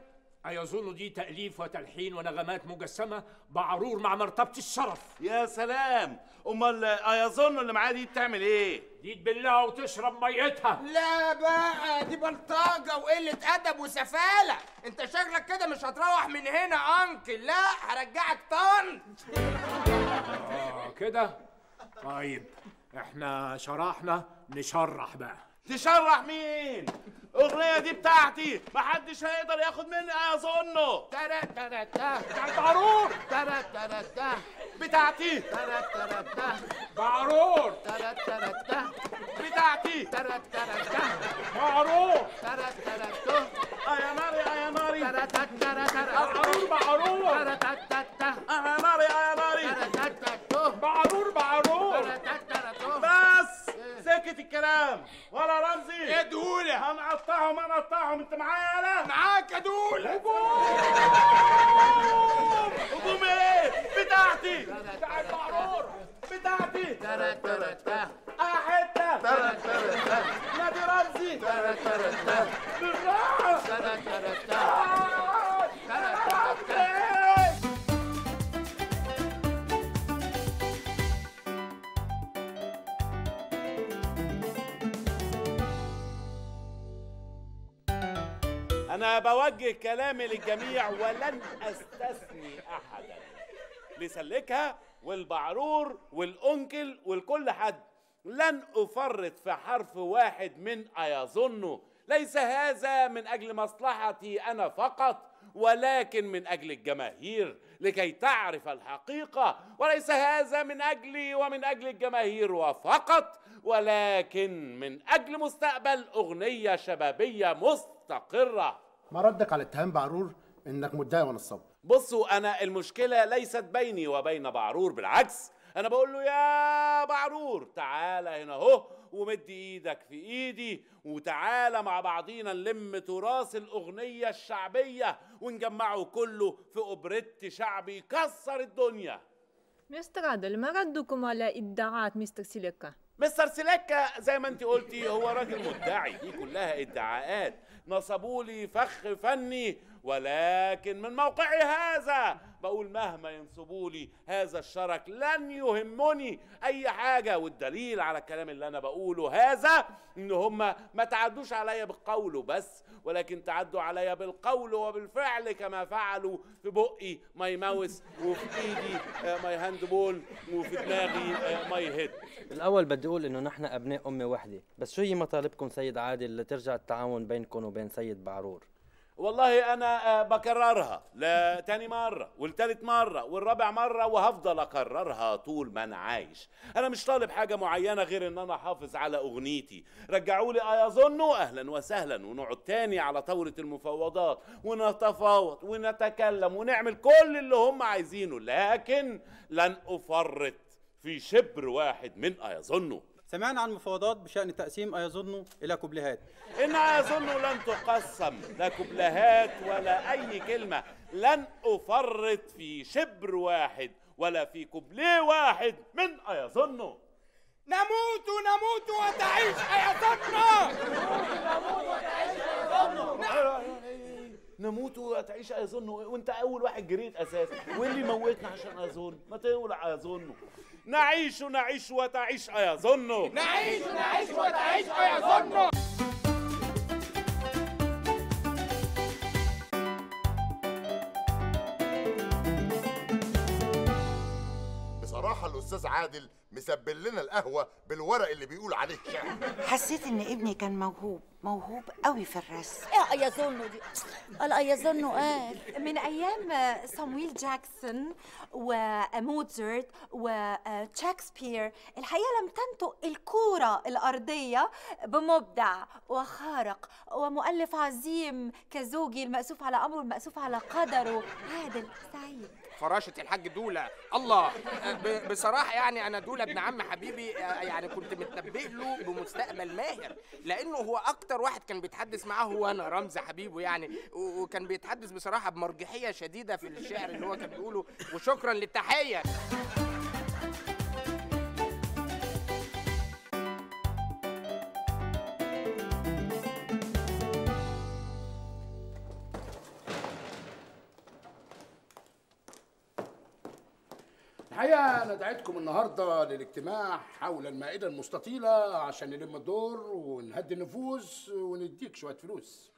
أيظن دي تأليف وتلحين ونغمات مجسمة بعرور مع مرتبة الشرف يا سلام امال ايظن اللي معايا دي بتعمل ايه دي تبلها وتشرب ميتها لا بقى دي بلطجة وقلة أدب وسفالة أنت شكلك كده مش هتروح من هنا أنكل لا هرجعك طنط آه كده طيب احنا شرحنا نشرح بقى تشرح مين الاغنيه دي بتاعتي محدش هيقدر ياخد مني اظنه ترى ترى تا بتاعت بعرور ترى ترى تا بتاعتي ترى ترى تا بعرور ترى ترى تا بتاعتي ترى ترى تا بعرور ترى ترى تو اه يا ناري اه يا ناري ترى تا ترى ترى بعرور بعرور ترى تا تا تا اه يا ناري اه يا ناري ترى تا تا تو بعرور بعرور ترى تا ترى تو بس سكت الكلام ولا رمزي يا دولة هنقطعهم هنقطعهم انت معايا انا معاك يا دولة هجوم ايه بتاعتي بتاعت بعرور بتاعتي ترى ترى تا اه حته ترى ترى تا نادي رمزي ترى ترى تا بالراحه ترى ترى تا ترى ترى تا أنا بوجه كلامي للجميع ولن أستثني أحدا لسلكها والبعرور والأنكل والكل حد لن أفرط في حرف واحد من أيظن ليس هذا من أجل مصلحتي أنا فقط ولكن من أجل الجماهير لكي تعرف الحقيقة وليس هذا من أجلي ومن أجل الجماهير وفقط ولكن من أجل مستقبل أغنية شبابية مستقرة ما ردك على اتهام بعرور انك مدعي ونصاب بصوا أنا المشكلة ليست بيني وبين بعرور بالعكس أنا بقول له يا بعرور تعالى هنا أهو ومد إيدك في إيدي وتعالى مع بعضينا نلم تراث الأغنية الشعبية ونجمعه كله في أوبريت شعبي يكسر الدنيا مستر عادل ما ردكم على ادعاءات مستر سيليكا مستر سيليكا زي ما انت قلتي هو راجل مدعي دي كلها ادعاءات نصبوا لي فخ فني ولكن من موقعي هذا بقول مهما ينصبوا لي هذا الشرك لن يهمني اي حاجه والدليل على الكلام اللي انا بقوله هذا ان هم ما تعدوش عليا بالقول بس ولكن تعدوا عليا بالقول وبالفعل كما فعلوا في بقي ماي ماوس وفي ايدي آه، ماي هاند بول وفي دماغي آه، ماي هيد الأول بدي أقول إنه نحن أبناء أمة واحدة، بس شو هي مطالبكم سيد عادل لترجع التعاون بينكم وبين سيد بعرور؟ والله انا آه، بكررها لتاني مرة والتالت مرة والرابع مرة وهفضل اكررها طول ما انا عايش انا مش طالب حاجة معينة غير ان انا احافظ على اغنيتي رجعوا لي ايظنوا اهلا وسهلا ونقعد تاني على طاولة المفاوضات ونتفاوض ونتكلم ونعمل كل اللي هم عايزينه لكن لن افرط في شبر واحد من ايظنوا سمعنا عن مفاوضات بشأن تقسيم أيظن إلى كوبليهات إن أظن لن تقسم لا كبلهات ولا أي كلمة لن أفرط في شبر واحد ولا في كوبليه واحد من أيظن نموت نموت وتعيش أيظننا نموت وتعيش أيظن وأنت أول واحد جريت أساسا واللي موتنا عشان أيظن ما تولع أيظن نعيش نعيش وتعيش أيظن نعيش نعيش وتعيش أيظن بصراحة الأستاذ عادل مسبل لنا القهوة بالورق اللي بيقول عليه شعر حسيت ان ابني كان موهوب موهوب قوي في الرسم ايه ايظنه دي قال ايظنه قال من ايام صامويل جاكسون وموتزارت وشكسبير الحقيقه لم تنطق الكوره الارضيه بمبدع وخارق ومؤلف عظيم كزوجي المأسوف على امره المأسوف على قدره عادل سعيد فراشة الحاج دولة الله ب- بصراحة يعني أنا دولة ابن عم حبيبي آه، يعني كنت متنبئ له بمستقبل ماهر لأنه هو أكتر واحد كان بيتحدث معاه هو أنا رمز حبيبه يعني و- وكان بيتحدث بصراحة بمرجحية شديدة في الشعر اللي هو كان بيقوله وشكرا للتحية الحقيقه انا دعيتكم النهارده للاجتماع حول المائده المستطيله عشان نلم الدور ونهدي النفوس ونديك شويه فلوس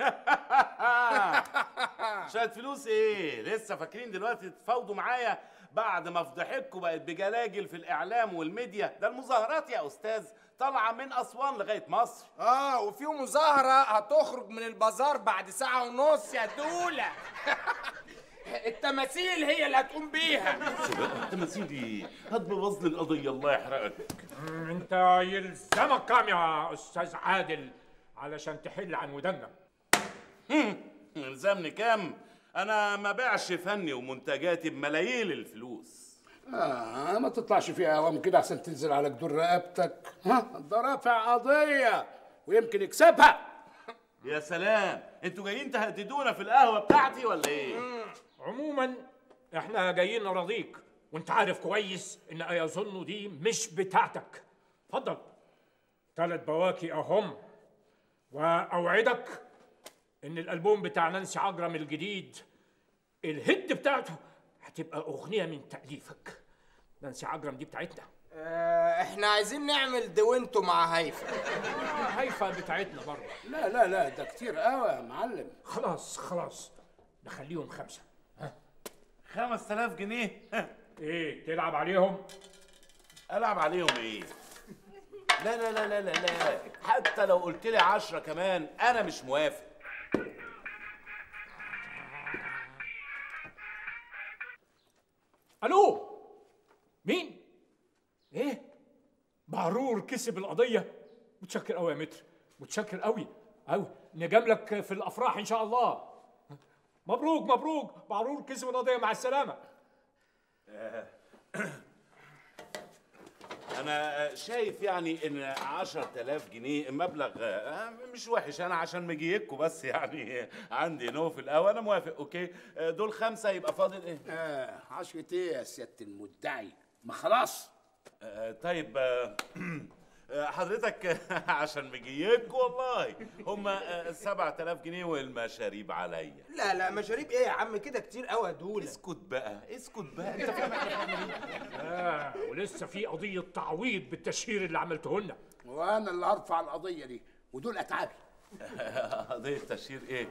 شويه فلوس ايه لسه فاكرين دلوقتي تتفاوضوا معايا بعد ما فضحتكم بقت بجلاجل في الاعلام والميديا ده المظاهرات يا استاذ طالعه من اسوان لغايه مصر اه وفي مظاهرة هتخرج من البازار بعد ساعة ونص يا دولة التماثيل هي اللي هتقوم بيها التماثيل دي هتبوظ لي القضيه الله يحرقك مم، انت يلزمك كام يا استاذ عادل علشان تحل عن ودنا يلزمني كام انا ما بيعش فني ومنتجاتي بملايين الفلوس آه ما تطلعش فيها عوام كده عشان تنزل على جدور رقبتك ها ده رافع قضيه ويمكن يكسبها يا سلام انتوا جايين تهددونا في القهوه بتاعتي ولا ايه عموما احنا جايين نراضيك وانت عارف كويس ان ايظن دي مش بتاعتك اتفضل ثلاث بواكي اهم واوعدك ان الالبوم بتاع نانسي عجرم الجديد الهيد بتاعته هتبقى اغنيه من تاليفك نانسي عجرم دي بتاعتنا آه احنا عايزين نعمل دوينتو مع هيفا هيفا بتاعتنا برضه لا لا لا ده كتير قوي يا معلم خلاص خلاص نخليهم خمسه ها 5000 جنيه ايه تلعب عليهم العب عليهم ايه لا لا لا لا لا لا حتى لو قلت لي 10 كمان انا مش موافق الو مين ايه بعرور كسب القضيه متشكر قوي يا متر متشكر قوي قوي نجاملك في الافراح ان شاء الله مبروك مبروك بعرور كسب القضيه مع السلامه انا شايف يعني ان 10000 جنيه مبلغ آه، مش وحش انا عشان مجيكوا بس يعني عندي نو في القهوه انا موافق اوكي آه، دول خمسه يبقى فاضل ايه آه عشرة ايه يا سياده المدعي ما خلاص آه، طيب آه، آه، حضرتك عشان مجيكوا والله هم 7000 جنيه والمشاريب عليا لا لا مشاريب ايه يا عم كده كتير قوي يا دولة اسكت بقى اسكت بقى انت فاهم احنا بنعمل ايه آه ولسه في قضيه تعويض بالتشهير اللي عملته لنا وانا اللي هرفع القضيه دي ودول اتعابي قضية تشهير ايه؟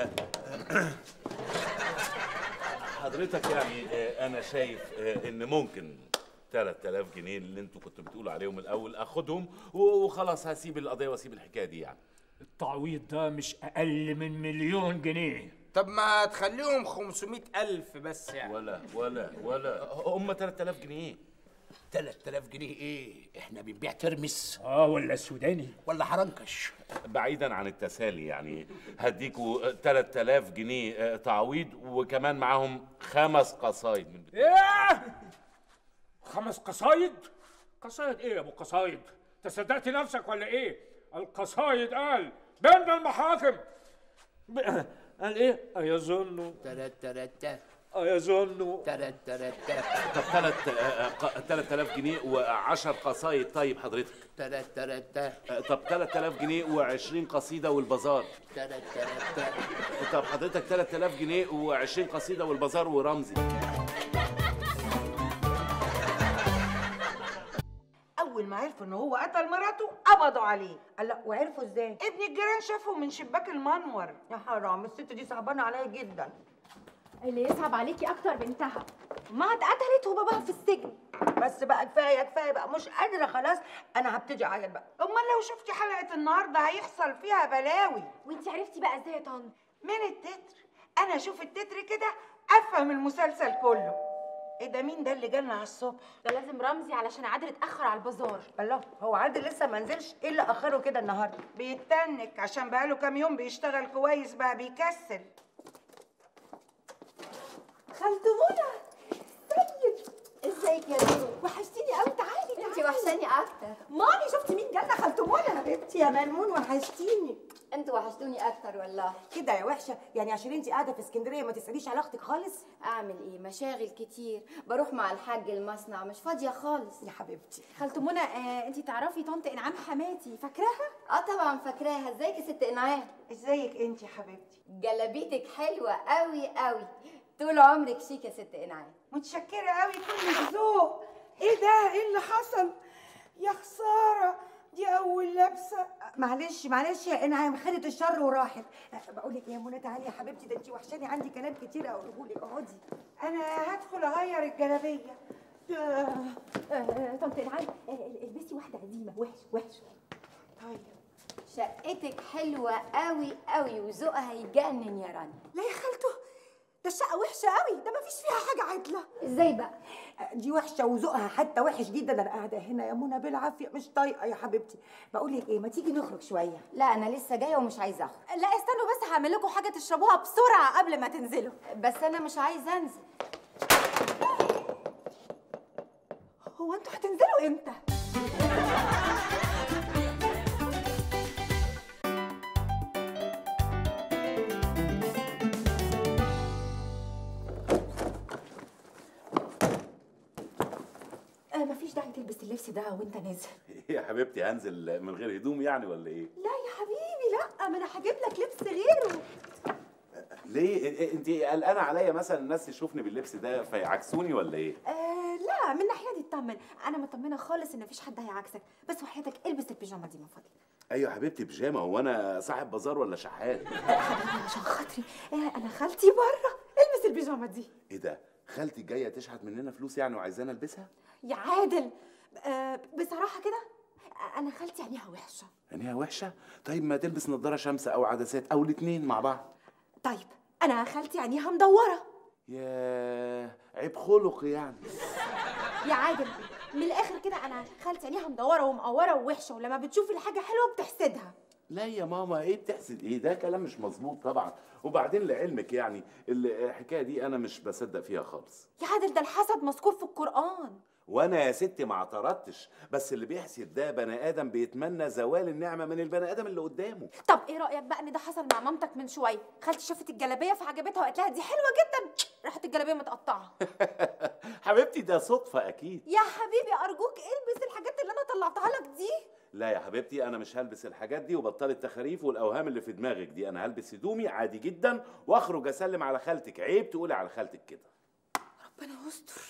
حضرتك يعني آه، انا شايف آه، ان ممكن 3000 جنيه اللي انتوا كنتوا بتقولوا عليهم الاول اخدهم وخلاص هسيب القضية واسيب الحكاية دي يعني التعويض ده مش اقل من مليون جنيه طب ما تخليهم 500 ألف بس يعني ولا ولا ولا هم 3000 جنيه 3000 جنيه ايه احنا بنبيع ترمس اه ولا السوداني ولا حرنكش بعيدا عن التسالي يعني هديكوا 3000 جنيه آه، تعويض وكمان معاهم خمس قصايد من ايه خمس قصايد قصايد ايه يا ابو قصايد تصدقت نفسك ولا ايه القصايد قال بين المحاكم ب- قال ايه ايظن تلات تلات ايظن تلات تلات طب ثلاث 3000 جنيه و10 قصايد طيب حضرتك تلات تلات آه، طب 3000 جنيه و20 قصيدة والبازار تلات تلات طب حضرتك 3000 جنيه و20 قصيدة والبازار ورمزي اول ما عرفوا ان هو قتل مراته قبضوا عليه لا وعرفوا ازاي ابن الجيران شافه من شباك المنور يا حرام الست دي صعبانه عليا جدا اللي يصعب عليكي اكتر بنتها ما اتقتلت وباباها في السجن بس بقى كفايه كفايه بقى مش قادره خلاص انا هبتدي اعيط بقى امال لو شفتي حلقه النهارده هيحصل فيها بلاوي وانت عرفتي بقى ازاي يا طن من التتر انا اشوف التتر كده افهم المسلسل كله ايه ده مين ده اللي جالنا على الصبح ده لازم رمزي علشان عادل اتاخر على البازار الله هو عادل لسه ما نزلش ايه اللي اخره كده النهارده بيتنك عشان بقاله كام يوم بيشتغل كويس بقى بيكسل خالته منى سيد ازيك يا نورو وحشتيني قوي تعالي انت وحشاني اكتر مامي شفتي مين جالنا خالته منى حبيبتي يا ملمون وحشتيني انتوا وحشتوني اكتر والله كده يا وحشه يعني عشان انت قاعده في اسكندريه ما تساليش على اختك خالص اعمل ايه مشاغل كتير بروح مع الحاج المصنع مش فاضيه خالص يا حبيبتي خالته منى آه انت تعرفي طنط انعام حماتي فاكراها اه طبعا فاكراها ازيك يا ست انعام ازيك انت يا حبيبتي جلابيتك حلوه قوي قوي طول عمرك شيك يا ست انعام متشكره قوي كل ذوق ايه ده ايه اللي حصل يا خساره دي اول لبسه معلش معلش يا انعام خدت الشر وراحت بقول لك يا منى تعالي يا حبيبتي ده انت وحشاني عندي كلام كتير اقوله لك اقعدي انا هدخل اغير الجلابيه طنط انعام البسي واحده قديمه وحش وحش طيب شقتك حلوة قوي قوي وذوقها يجنن يا رنا لا يا خالته ده الشقه وحشه قوي ده مفيش فيها حاجه عدله ازاي بقى دي وحشه وذوقها حتى وحش جدا انا قاعده هنا يا منى بالعافيه مش طايقه يا حبيبتي بقول لك ايه ما تيجي نخرج شويه لا انا لسه جايه ومش عايزه اخرج لا استنوا بس هعمل لكم حاجه تشربوها بسرعه قبل ما تنزلوا بس انا مش عايزه انزل هو انتوا هتنزلوا امتى آه مفيش داعي تلبس اللبس ده وانت نازل ايه يا حبيبتي هنزل من غير هدوم يعني ولا ايه لا يا حبيبي لا ما انا هجيب لك لبس غيره ليه إيه- انت قلقانه عليا مثلا الناس تشوفني باللبس ده فيعكسوني ولا ايه آه لا من ناحيه دي اطمن انا مطمنه خالص ان مفيش حد هيعكسك بس وحياتك البس البيجامه دي من فضلك ايوه يا حبيبتي بيجامه هو انا صاحب بازار ولا شحات حبيبي عشان خاطري آه انا خالتي بره البس البيجامه دي ايه ده خالتي جايه تشحت مننا فلوس يعني وعايزانا البسها يا عادل آه بصراحه كده آه، انا خالتي عينيها وحشه عينيها وحشه طيب ما تلبس نظاره شمس او عدسات او الاتنين مع بعض طيب انا خالتي عينيها مدوره يا عيب خلق يعني يا عادل من الاخر كده انا خالتي عينيها مدوره ومقوره ووحشه ولما بتشوف الحاجه حلوه بتحسدها لا يا ماما ايه بتحسد ايه ده كلام مش مظبوط طبعا وبعدين لعلمك يعني الحكايه دي انا مش بصدق فيها خالص يا عادل ده الحسد مذكور في القران وانا يا ستي ما اعترضتش بس اللي بيحسد ده بني ادم بيتمنى زوال النعمه من البني ادم اللي قدامه طب ايه رايك بقى ان ده حصل مع مامتك من شويه خالتي شافت الجلابيه فعجبتها وقالت لها دي حلوه جدا راحت الجلابيه متقطعه حبيبتي ده صدفه اكيد يا حبيبي ارجوك البس الحاجات اللي انا طلعتها لك دي لا يا حبيبتي انا مش هلبس الحاجات دي وبطل التخاريف والاوهام اللي في دماغك دي انا هلبس هدومي عادي جدا واخرج اسلم على خالتك عيب تقولي على خالتك كده ربنا يستر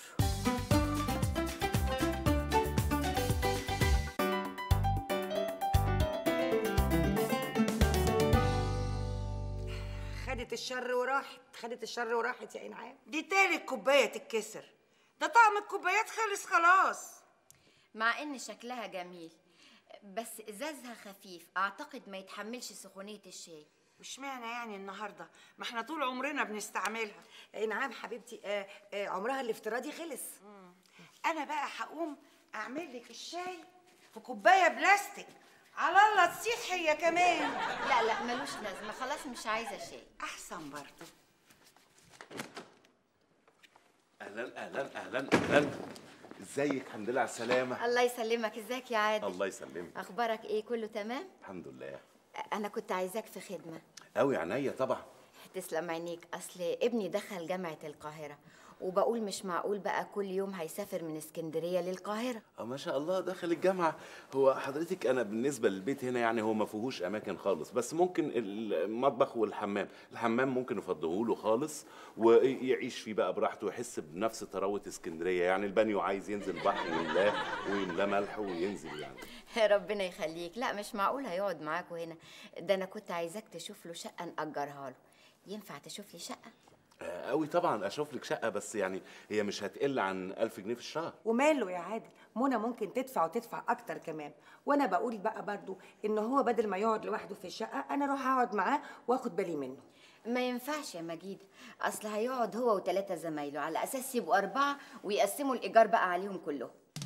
خدت الشر وراحت خدت الشر وراحت يا انعام دي تالت كوبايه تتكسر ده طقم الكوبايات خلص خلاص مع ان شكلها جميل بس ازازها خفيف اعتقد ما يتحملش سخونيه الشاي واشمعنى يعني النهارده ما احنا طول عمرنا بنستعملها يا انعام حبيبتي آه آه عمرها الافتراضي خلص انا بقى هقوم اعمل لك الشاي في كوبايه بلاستيك على الله تصيح هي كمان لا لا ملوش لازمه خلاص مش عايزه شاي احسن برضه اهلا اهلا اهلا اهلا ازيك الحمد لله على السلامه الله يسلمك ازيك يا عادل الله يسلمك اخبارك ايه كله تمام الحمد لله انا كنت عايزاك في خدمه قوي عينيا طبعا تسلم عينيك اصل ابني دخل جامعه القاهره وبقول مش معقول بقى كل يوم هيسافر من اسكندريه للقاهره اه ما شاء الله داخل الجامعه هو حضرتك انا بالنسبه للبيت هنا يعني هو ما فيهوش اماكن خالص بس ممكن المطبخ والحمام الحمام ممكن نفضيه له خالص ويعيش فيه بقى براحته ويحس بنفس طراوه اسكندريه يعني البانيو عايز ينزل بحر يملاه ويملاه ملح وينزل يعني ربنا يخليك لا مش معقول هيقعد معاكوا هنا ده انا كنت عايزاك تشوف له شقه نأجرها له ينفع تشوف لي شقه آه، قوي طبعا اشوف لك شقه بس يعني هي مش هتقل عن 1000 جنيه في الشهر وماله يا عادل منى ممكن تدفع وتدفع اكتر كمان وانا بقول بقى برضو ان هو بدل ما يقعد لوحده في الشقه انا اروح اقعد معاه واخد بالي منه ما ينفعش يا مجيد اصل هيقعد هو وثلاثه زمايله على اساس يبقوا اربعه ويقسموا الايجار بقى عليهم كلهم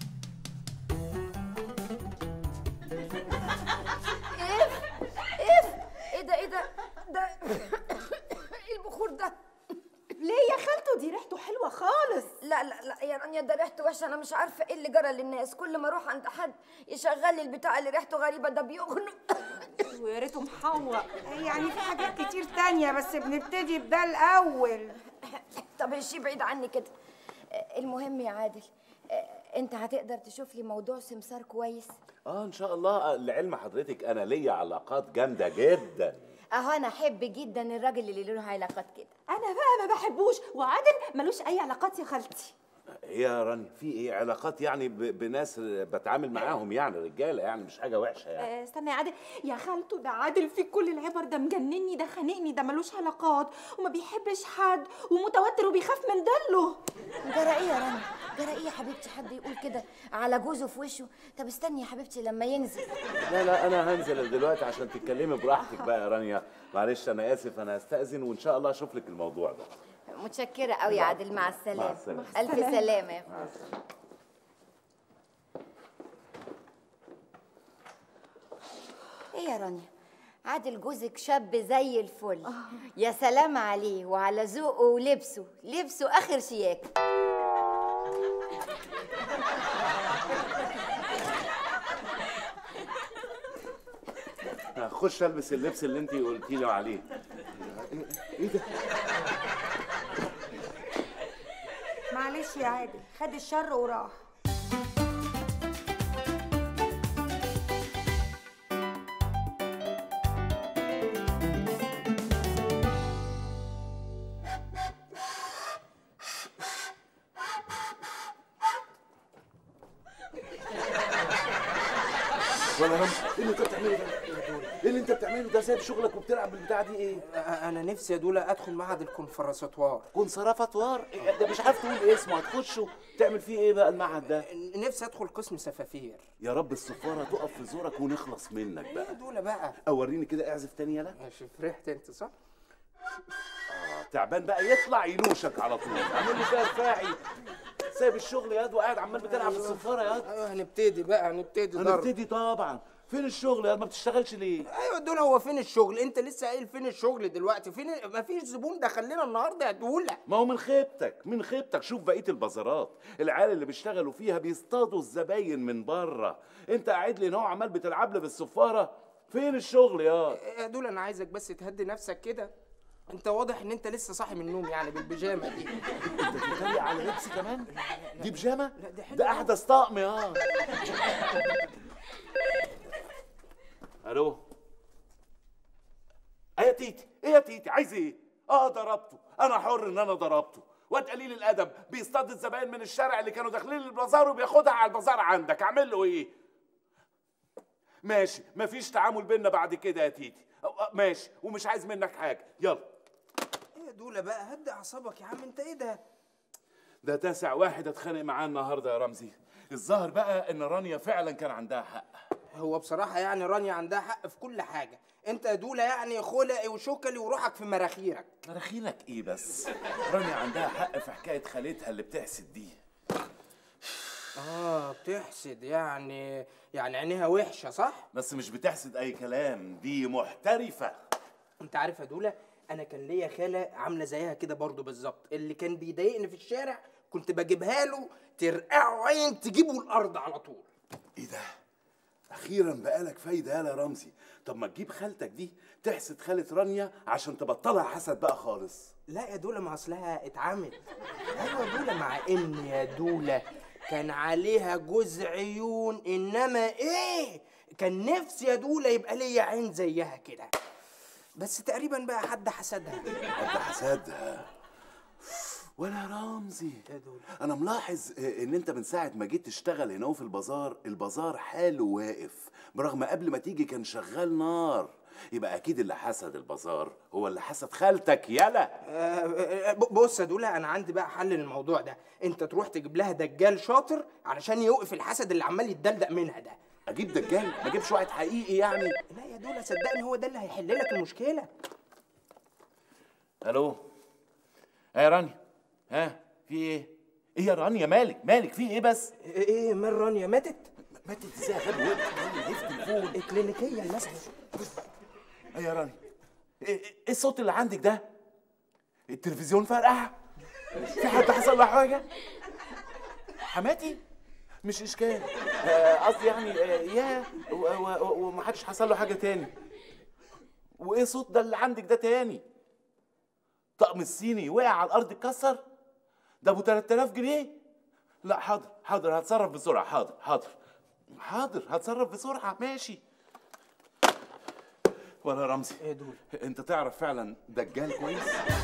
اف اف ايه ده ايه ده ده ايه البخور ده ليه يا خالته دي ريحته حلوه خالص لا لا لا يا رانيا ده ريحته وحشه انا مش عارفه ايه اللي جرى للناس كل ما اروح عند حد يشغل لي البتاع اللي ريحته غريبه ده بيغنق ويا ريته محوق يعني في حاجات كتير تانية بس بنبتدي بده الاول طب الشي بعيد عني كده المهم يا عادل انت هتقدر تشوف لي موضوع سمسار كويس اه ان شاء الله لعلم حضرتك انا ليا علاقات جامده جدا اهو انا احب جدا الراجل اللي له علاقات كده انا بقى ما بحبوش وعادل ملوش اي علاقات يا خالتي ايه يا رانيا في ايه علاقات يعني ب... بناس بتعامل معاهم يعني رجاله يعني مش حاجه وحشه يعني آه، استنى يا عادل يا خالته ده عادل في كل العبر ده مجنني ده خانقني ده ملوش علاقات وما بيحبش حد ومتوتر وبيخاف من دله جرى ايه يا رنا جرى ايه يا حبيبتي حد يقول كده على جوزه في وشه طب استني يا حبيبتي لما ينزل لا لا انا هنزل دلوقتي عشان تتكلمي براحتك بقى يا رانيا معلش انا اسف انا هستأذن وان شاء الله اشوف لك الموضوع ده متشكره قوي يا عادل مع السلامه مع السلامة. الف سلامه يا مع السلامة. ايه يا رانيا عادل جوزك شاب زي الفل يا سلام عليه وعلى ذوقه ولبسه لبسه اخر شياكه هخش البس اللبس اللي انت قلتي لي عليه ايه ده معلش يا عادل خد الشر وراح ولا هم ايه اللي انت بتعمله ده ايه اللي انت بتعمله ده سايب شغلك وبتلعب بالبتاع دي ايه انا نفسي يا دولا ادخل معهد الكونفرساتوار كونسرفاتوار ده مش عارف تقول اسمه هتخشه تعمل فيه ايه بقى المعهد ده نفسي ادخل قسم سفافير يا رب الصفاره تقف في زورك ونخلص منك يا بقى دولا بقى اوريني كده اعزف تاني يلا ماشي فرحت انت صح آه تعبان بقى يطلع ينوشك على طول عامل لي فيها رفاعي سايب الشغل ياد وقاعد عمال بتلعب بالصفاره ياد ايوه هنبتدي بقى هنبتدي ضرب هنبتدي طبعا فين الشغل ياد ما بتشتغلش ليه ايوه دول هو فين الشغل انت لسه قايل فين الشغل دلوقتي فين ما فيش زبون دخل لنا النهارده يا دولا ما هو من خيبتك من خيبتك شوف بقيه البازارات العيال اللي بيشتغلوا فيها بيصطادوا الزباين من بره انت قاعد لي هنا هو عمال بتلعب لي بالصفاره فين الشغل يا يا دولا انا عايزك بس تهدي نفسك كده انت واضح ان انت لسه صاحي من النوم يعني بالبيجامه دي انت بتتريق على لبسي كمان دي بيجامه لا دي حلوه ده احدث طقم يا الو ايه يا تيتي ايه يا تيتي عايز ايه اه ضربته انا حر ان انا ضربته واد قليل الادب بيصطاد الزباين من الشارع اللي كانوا داخلين البازار وبياخدها على البازار عندك اعمل له ايه ماشي مفيش تعامل بينا بعد كده يا تيتي أو- أه، ماشي ومش عايز منك حاجه يلا ايه يا دولا بقى هدي اعصابك يا عم انت ايه ده ده تاسع واحد اتخانق معاه النهارده يا رمزي الظاهر بقى ان رانيا فعلا كان عندها حق هو بصراحه يعني رانيا عندها حق في كل حاجه انت يا دولا يعني خلقي وشكلي وروحك في مراخيرك مراخينك ايه بس رانيا عندها حق في حكايه خالتها اللي بتحسد دي اه بتحسد يعني يعني عينيها وحشه صح بس مش بتحسد اي كلام دي محترفه انت عارف يا دولا انا كان ليا خاله عامله زيها كده برضو بالظبط اللي كان بيضايقني في الشارع كنت بجيبها له ترقعه عين تجيبه الارض على طول ايه ده اخيرا بقالك فايده يالا يا رمزي طب ما تجيب خالتك دي تحسد خاله رانيا عشان تبطلها حسد بقى خالص لا يا دولا ما اصلها اتعمل ايوه يا دولا مع ان يا دولا كان عليها جوز عيون انما ايه كان نفسي يا دولا يبقى ليا عين زيها كده بس تقريبا بقى حد حسدها حد حسدها ولا يا رمزي انا ملاحظ ان انت من ساعه ما جيت تشتغل هنا في البازار البازار حاله واقف برغم قبل ما تيجي كان شغال نار يبقى اكيد اللي حسد البازار هو اللي حسد خالتك يلا آه، ب- بص يا دولا انا عندي بقى حل للموضوع ده انت تروح تجيب لها دجال شاطر علشان يوقف الحسد اللي عمال يتدلدق منها ده اجيب دجال ما اجيبش واحد حقيقي يعني لا يا دولا صدقني هو ده اللي هيحل لك المشكله الو ها يا رانيا ها في ايه ايه يا رانيا مالك مالك في ايه بس ايه مال رانيا ماتت ماتت ازاي يا غبي وانت بتتكلم ايه في التليفون كلينيكيا مثلا ايه يا رانيا ايه ايه الصوت اللي عندك ده التلفزيون فرقع في حد حصل له حاجه حماتي مش اشكال آه، قصدي يعني آه، يا و- و- ومحدش حصل له حاجه تاني وايه الصوت ده اللي عندك ده تاني طقم الصيني وقع على الارض اتكسر ده ابو 3000 جنيه لا حاضر حاضر هتصرف بسرعه حاضر حاضر حاضر هتصرف بسرعه ماشي ولا رمزي ايه دول انت تعرف فعلا دجال كويس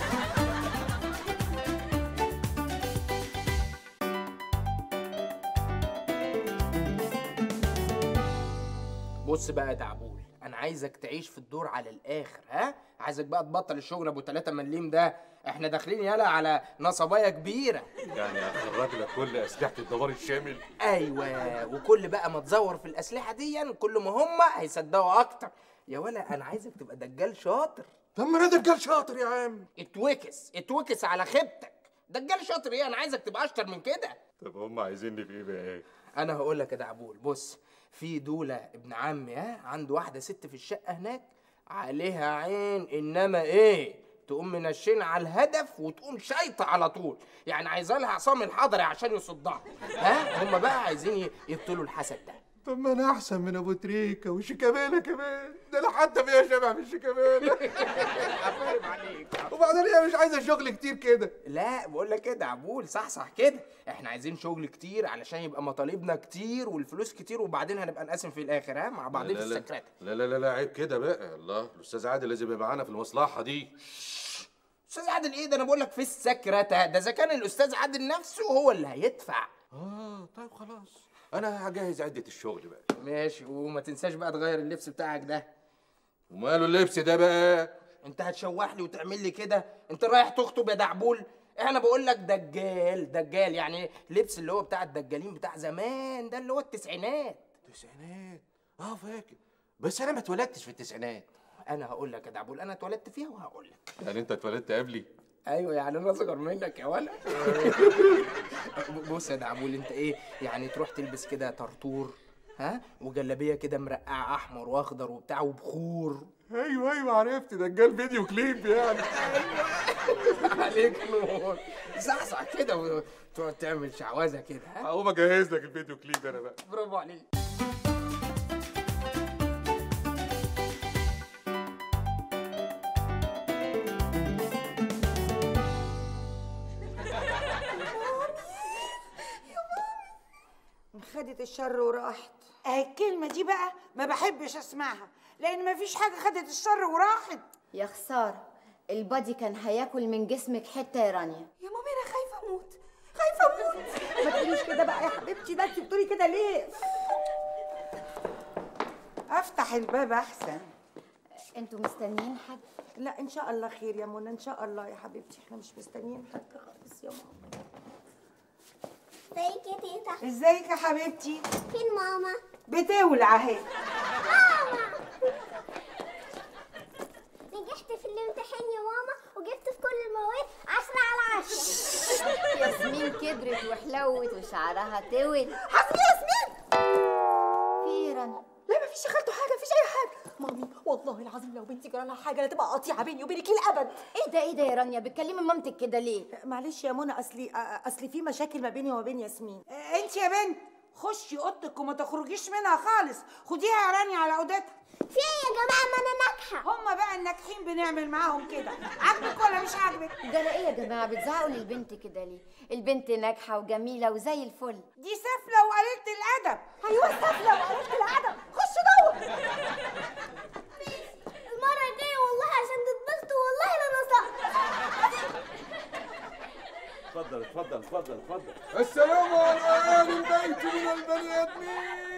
بص بقى يا دعبول انا عايزك تعيش في الدور على الاخر ها عايزك بقى تبطل الشغل ابو 3 مليم ده احنا داخلين يالا على نصبايه كبيره يعني اخرج لك كل اسلحه الدمار الشامل ايوه وكل بقى ما تزور في الاسلحه دي كل ما هم هيصدقوا اكتر يا ولا انا عايزك تبقى دجال شاطر طب ما انا دجال شاطر يا عم اتوكس اتوكس على خيبتك دجال شاطر ايه انا عايزك تبقى اشطر من كده طب هم عايزيني في ايه بقى انا هقول لك يا دعبول بص في دولة ابن عمي ها عنده واحدة ست في الشقة هناك عليها عين انما ايه تقوم منشنة على الهدف وتقوم شايطة على طول يعني عايزة لها عصام الحضري عشان يصدها ها هم بقى عايزين يبطلوا الحسد ده طب ما انا احسن من ابو تريكه وشيكابالا كمان ده انا حتى فيها شبع من شيكابالا عفارم عليك وبعدين هي مش عايزه شغل كتير كده لا بقول لك كده عبول صح صح كده احنا عايزين شغل كتير علشان يبقى مطالبنا كتير والفلوس كتير وبعدين هنبقى نقسم في الاخر ها مع بعضين في لا لا السكرات لا لا لا لا عيب كده بقى الله الاستاذ عادل لازم يبقى معانا في المصلحه دي استاذ عادل ايه ده انا بقول لك في السكرته ده اذا كان الاستاذ عادل نفسه هو اللي هيدفع اه طيب خلاص انا هجهز عده الشغل بقى ماشي وما تنساش بقى تغير اللبس بتاعك ده وماله اللبس ده بقى انت هتشوح لي وتعمل لي كده انت رايح تخطب يا دعبول انا بقول لك دجال دجال يعني لبس اللي هو بتاع الدجالين بتاع زمان ده اللي هو التسعينات التسعينات اه فاكر بس انا ما اتولدتش في التسعينات انا هقول لك يا دعبول انا اتولدت فيها وهقول لك يعني انت اتولدت قبلي ايوه يعني انا اصغر منك يا ولا بص يا دعبول انت ايه يعني تروح تلبس كده طرطور ها وجلابيه كده مرقعه احمر واخضر وبتاع وبخور ايوه ايوه عرفت دجال فيديو كليب يعني عليك نور صحصح كده وتقعد تعمل شعوذه كده ها هقوم اجهز لك الفيديو كليب انا بقى برافو عليك خدت الشر وراحت اه الكلمة دي بقى ما بحبش اسمعها لان ما فيش حاجة خدت الشر وراحت يا خسارة البادي كان هياكل من جسمك حتة يا رانيا يا مامي انا خايفة اموت خايفة اموت ما تقوليش كده بقى يا حبيبتي ده انت بتقولي كده ليه افتح الباب احسن انتوا مستنيين حد لا ان شاء الله خير يا منى ان شاء الله يا حبيبتي احنا مش مستنيين حد خالص يا ماما ازيك يا تيتا ازيك يا حبيبتي فين ماما بتولع اهي نجحت في الامتحان يا ماما وجبت في كل المواد عشرة على عشرة ياسمين كبرت وحلوت وشعرها طول حسبي ياسمين في ايه يا رانيا لا مفيش يا خالته حاجه مفيش اي حاجه مامي والله العظيم لو بنتي جرى لها حاجه لا تبقى قطيعه بيني وبينك للابد ايه ده ايه ده يا رانيا بتكلمي مامتك كده ليه معلش يا منى اصلي اصلي في مشاكل ما بيني وما بين ياسمين انت يا بنت خشي اوضتك وما تخرجيش منها خالص خديها يا رانيا على اوضتها في ايه يا جماعه ما انا ناجحه هما بقى الناجحين بنعمل معاهم كده عاجبك ولا مش عاجبك ده لا ايه يا جماعه بتزعقوا للبنت كده ليه البنت ناجحه وجميله وزي الفل دي سفله وقليله الادب ايوه سفله وقليله الادب خش جوه المره الجايه والله عشان تتبسطوا والله لا نصح اتفضل اتفضل اتفضل اتفضل السلام على اهل البيت من البني ادمين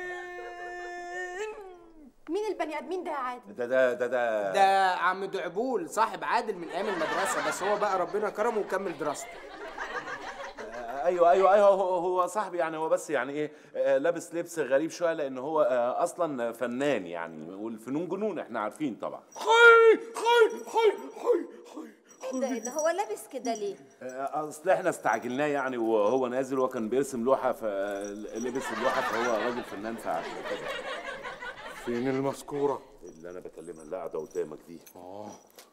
مين البني ادمين ده يا عادل ده ده ده ده ده عم دعبول صاحب عادل من ايام المدرسه بس هو بقى ربنا كرمه وكمل دراسته ايوه ايوه ايوه هو, هو صاحبي يعني هو بس يعني ايه آه، لابس لبس غريب شويه لان هو آه، اصلا فنان يعني والفنون جنون احنا عارفين طبعا حي حي حي حي ايه ده ايه ده هو لابس كده ليه آه، اصل احنا استعجلناه يعني وهو نازل وهو كان بيرسم لوحه فلبس اللوحه فهو راجل فنان فعشان كده فين المذكوره اللي انا بكلمها اللي قاعده قدامك دي اه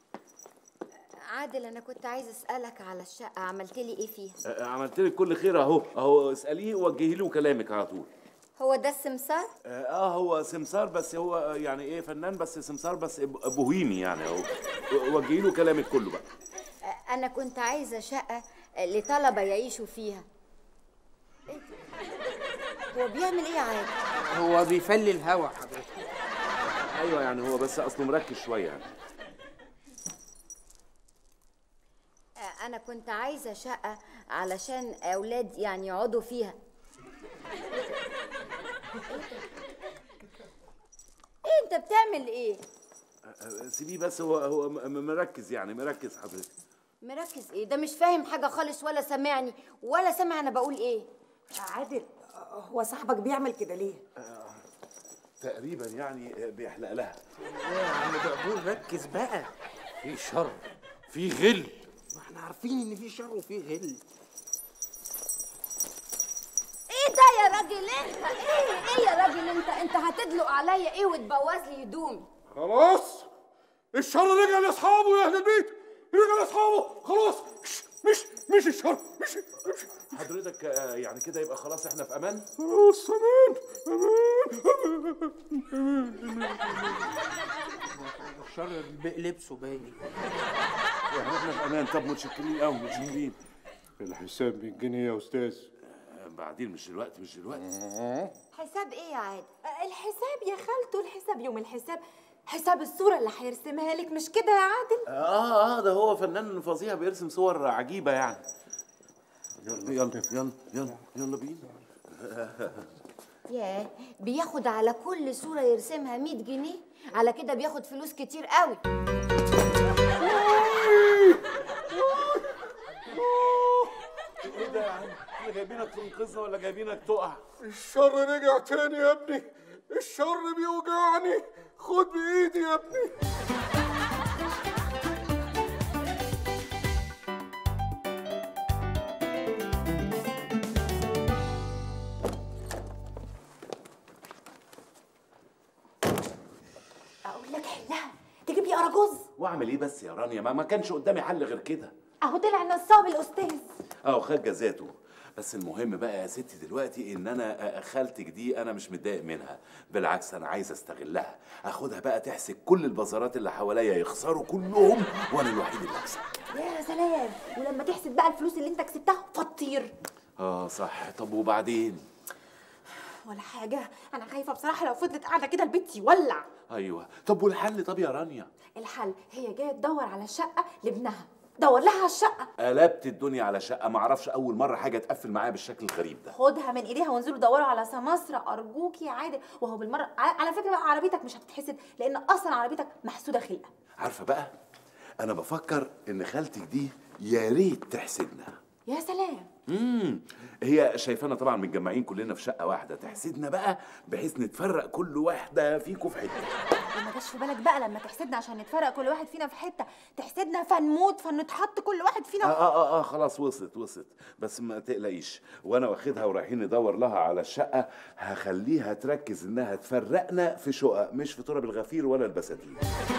عادل انا كنت عايز اسالك على الشقه عملت لي ايه فيها آه، عملت لك كل خير اهو اهو اساليه وجهي له كلامك على طول هو ده السمسار اه آه، هو سمسار بس هو آه، يعني ايه فنان بس سمسار بس ب- بوهيمي يعني اهو وجهي له كلامك كله بقى آه، انا كنت عايزه شقه لطلبه يعيشوا فيها إيه ده؟ هو بيعمل ايه يا عادل هو بيفلي الهوا حضرتك ايوه يعني هو بس اصله مركز شويه يعني آه، انا كنت عايزه شقه علشان اولاد يعني يقعدوا فيها ايه انت بتعمل ايه سيبيه بس هو هو م- م- مركز يعني مركز حضرتك مركز ايه ده مش فاهم حاجه خالص ولا سامعني ولا سامع انا بقول ايه عادل هو صاحبك بيعمل كده ليه تقريبا يعني بيحلق لها يا عم دعبول ركز بقى في شر في غل ما احنا عارفين ان في شر وفي غل ايه ده يا راجل انت ايه ايه يا راجل انت انت هتدلق عليا ايه وتبوظ لي هدومي خلاص الشر رجع لاصحابه يا اهل البيت رجع لاصحابه خلاص مش مش مش الشر مش مش حضرتك آه، يعني كده يبقى خلاص احنا في امان خلاص امان امان امان الشر بقلبسه باين يعني احنا في امان طب متشكرين قوي متشكرين الحساب 100 جنيه يا استاذ بعدين مش دلوقتي مش دلوقتي حساب ايه يا عادل الحساب يا خالته الحساب يوم الحساب حساب الصورة اللي هيرسمها لك مش كده يا عادل؟ اه اه ده هو فنان فظيع بيرسم صور عجيبه يعني يلا يلا يلا يلا يلا بينا ياه بياخد على كل صوره يرسمها 100 جنيه على كده بياخد فلوس كتير قوي ايه ده يا عم احنا جايبينك تنقذنا ولا جايبينك تقع الشر رجع تاني يا ابني الشر بيوجعني خد بايدي يا ابني اقول لك حلها تجيب لي اراجوز واعمل ايه بس يا رانيا ما ما كانش قدامي حل غير كده اهو طلع نصاب الاستاذ اه خد جزاته بس المهم بقى يا ستي دلوقتي ان انا آه، خالتك دي انا مش متضايق منها بالعكس انا عايز استغلها اخدها بقى تحسك كل البازارات اللي حواليا يخسروا كلهم وانا الوحيد اللي اكسب يا سلام ولما تحسب بقى الفلوس اللي انت كسبتها فطير اه صح طب وبعدين ولا حاجة أنا خايفة بصراحة لو فضلت قاعدة كده البيت يولع ايوه طب والحل طب يا رانيا الحل هي جاية تدور على شقة لابنها دور لها على الشقة قلبت الدنيا على شقه ما اعرفش اول مره حاجه تقفل معايا بالشكل الغريب ده خدها من ايديها وانزلوا دوروا على سماسرة أرجوك يا عادل وهو بالمرة ع- على فكرة بقى عربيتك مش هتتحسد لأن أصلا عربيتك محسودة خلقة عارفه بقى انا بفكر ان خالتك دي يا ريت تحسدنا يا سلام امم هي شايفانا طبعا متجمعين كلنا في شقه واحده تحسدنا بقى بحيث نتفرق كل واحده فيكم في حته وما جاش في بالك بقى لما تحسدنا عشان نتفرق كل واحد فينا في حتة تحسدنا فنموت فنتحط كل واحد فينا آه, اه اه اه خلاص وصلت وصلت بس ما تقلقيش وانا واخدها ورايحين ندور لها على الشقه هخليها تركز انها تفرقنا في شقق مش في تراب الغفير ولا البساتين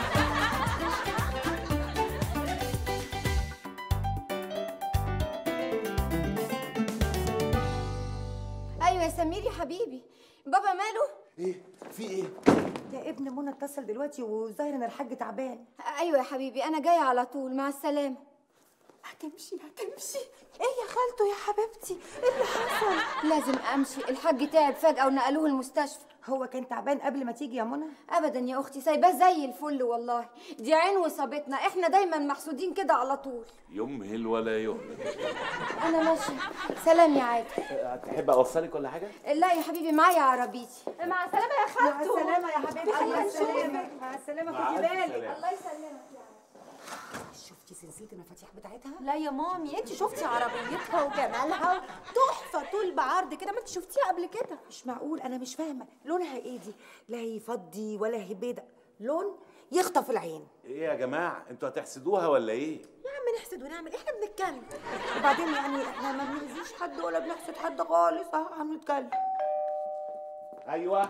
ايوه يا سمير يا حبيبي بابا ماله ايه في ايه يا ابن منى اتصل دلوقتي وظاهر ان الحاج تعبان ايوه يا حبيبي انا جايه على طول مع السلامه هتمشي هتمشي ايه يا خالته يا حبيبتي ايه اللي حصل لازم امشي الحاج تعب فجاه ونقلوه المستشفى هو كان تعبان قبل ما تيجي يا منى ابدا يا اختي سايباه زي الفل والله دي عين وصابتنا احنا دايما محسودين كده على طول يمهل ولا يهمل انا ماشيه سلام يا عادل تحب اوصلك ولا حاجه لا يا حبيبي معايا عربيتي مع السلامة يا خالته مع السلامة يا حبيبتي مع السلامة مع السلامة مع خدي ألف بالك سلامة. الله يسلمك يا شفتي سلسلة المفاتيح بتاعتها؟ لا يا مامي انت شفتي عربيتها وجمالها تحفة طول بعرض كده ما انت شفتيها قبل كده مش معقول انا مش فاهمة لونها ايه دي؟ لا هي فضي ولا هي بيضة لون يخطف العين ايه يا جماعه انتوا هتحسدوها ولا ايه يا عم نحسد ونعمل احنا بنتكلم وبعدين يعني احنا ما بنأذيش حد ولا بنحسد حد خالص اهو هنتكلم ايوه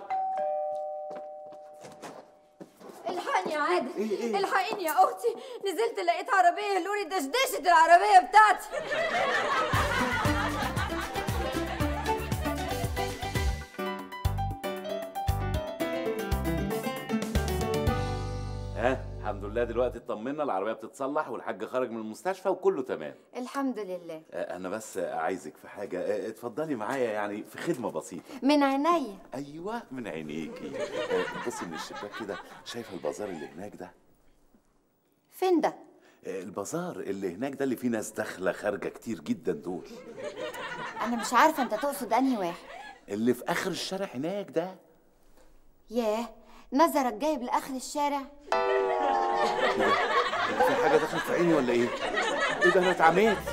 الحقني يا عادل إيه إيه؟ الحقيني يا اختي نزلت لقيت عربيه لوري دشدشت العربيه بتاعتي ها الحمد الحمد لله دلوقتي اطمنا العربيه بتتصلح والحاج خرج من المستشفى وكله تمام الحمد لله آه، انا بس عايزك في حاجه آه، اتفضلي معايا يعني في خدمه بسيطه من عينيا ايوه من عينيكي آه، بصي من الشباك كده شايفه البازار اللي هناك ده فين ده آه، البازار اللي هناك ده اللي فيه ناس داخله خارجه كتير جدا دول انا مش عارفه انت تقصد انهي واحد اللي في اخر الشارع هناك ده ياه نظرك جايب لاخر الشارع في حاجه دخلت في عيني ولا ايه ايه ده انا اتعميت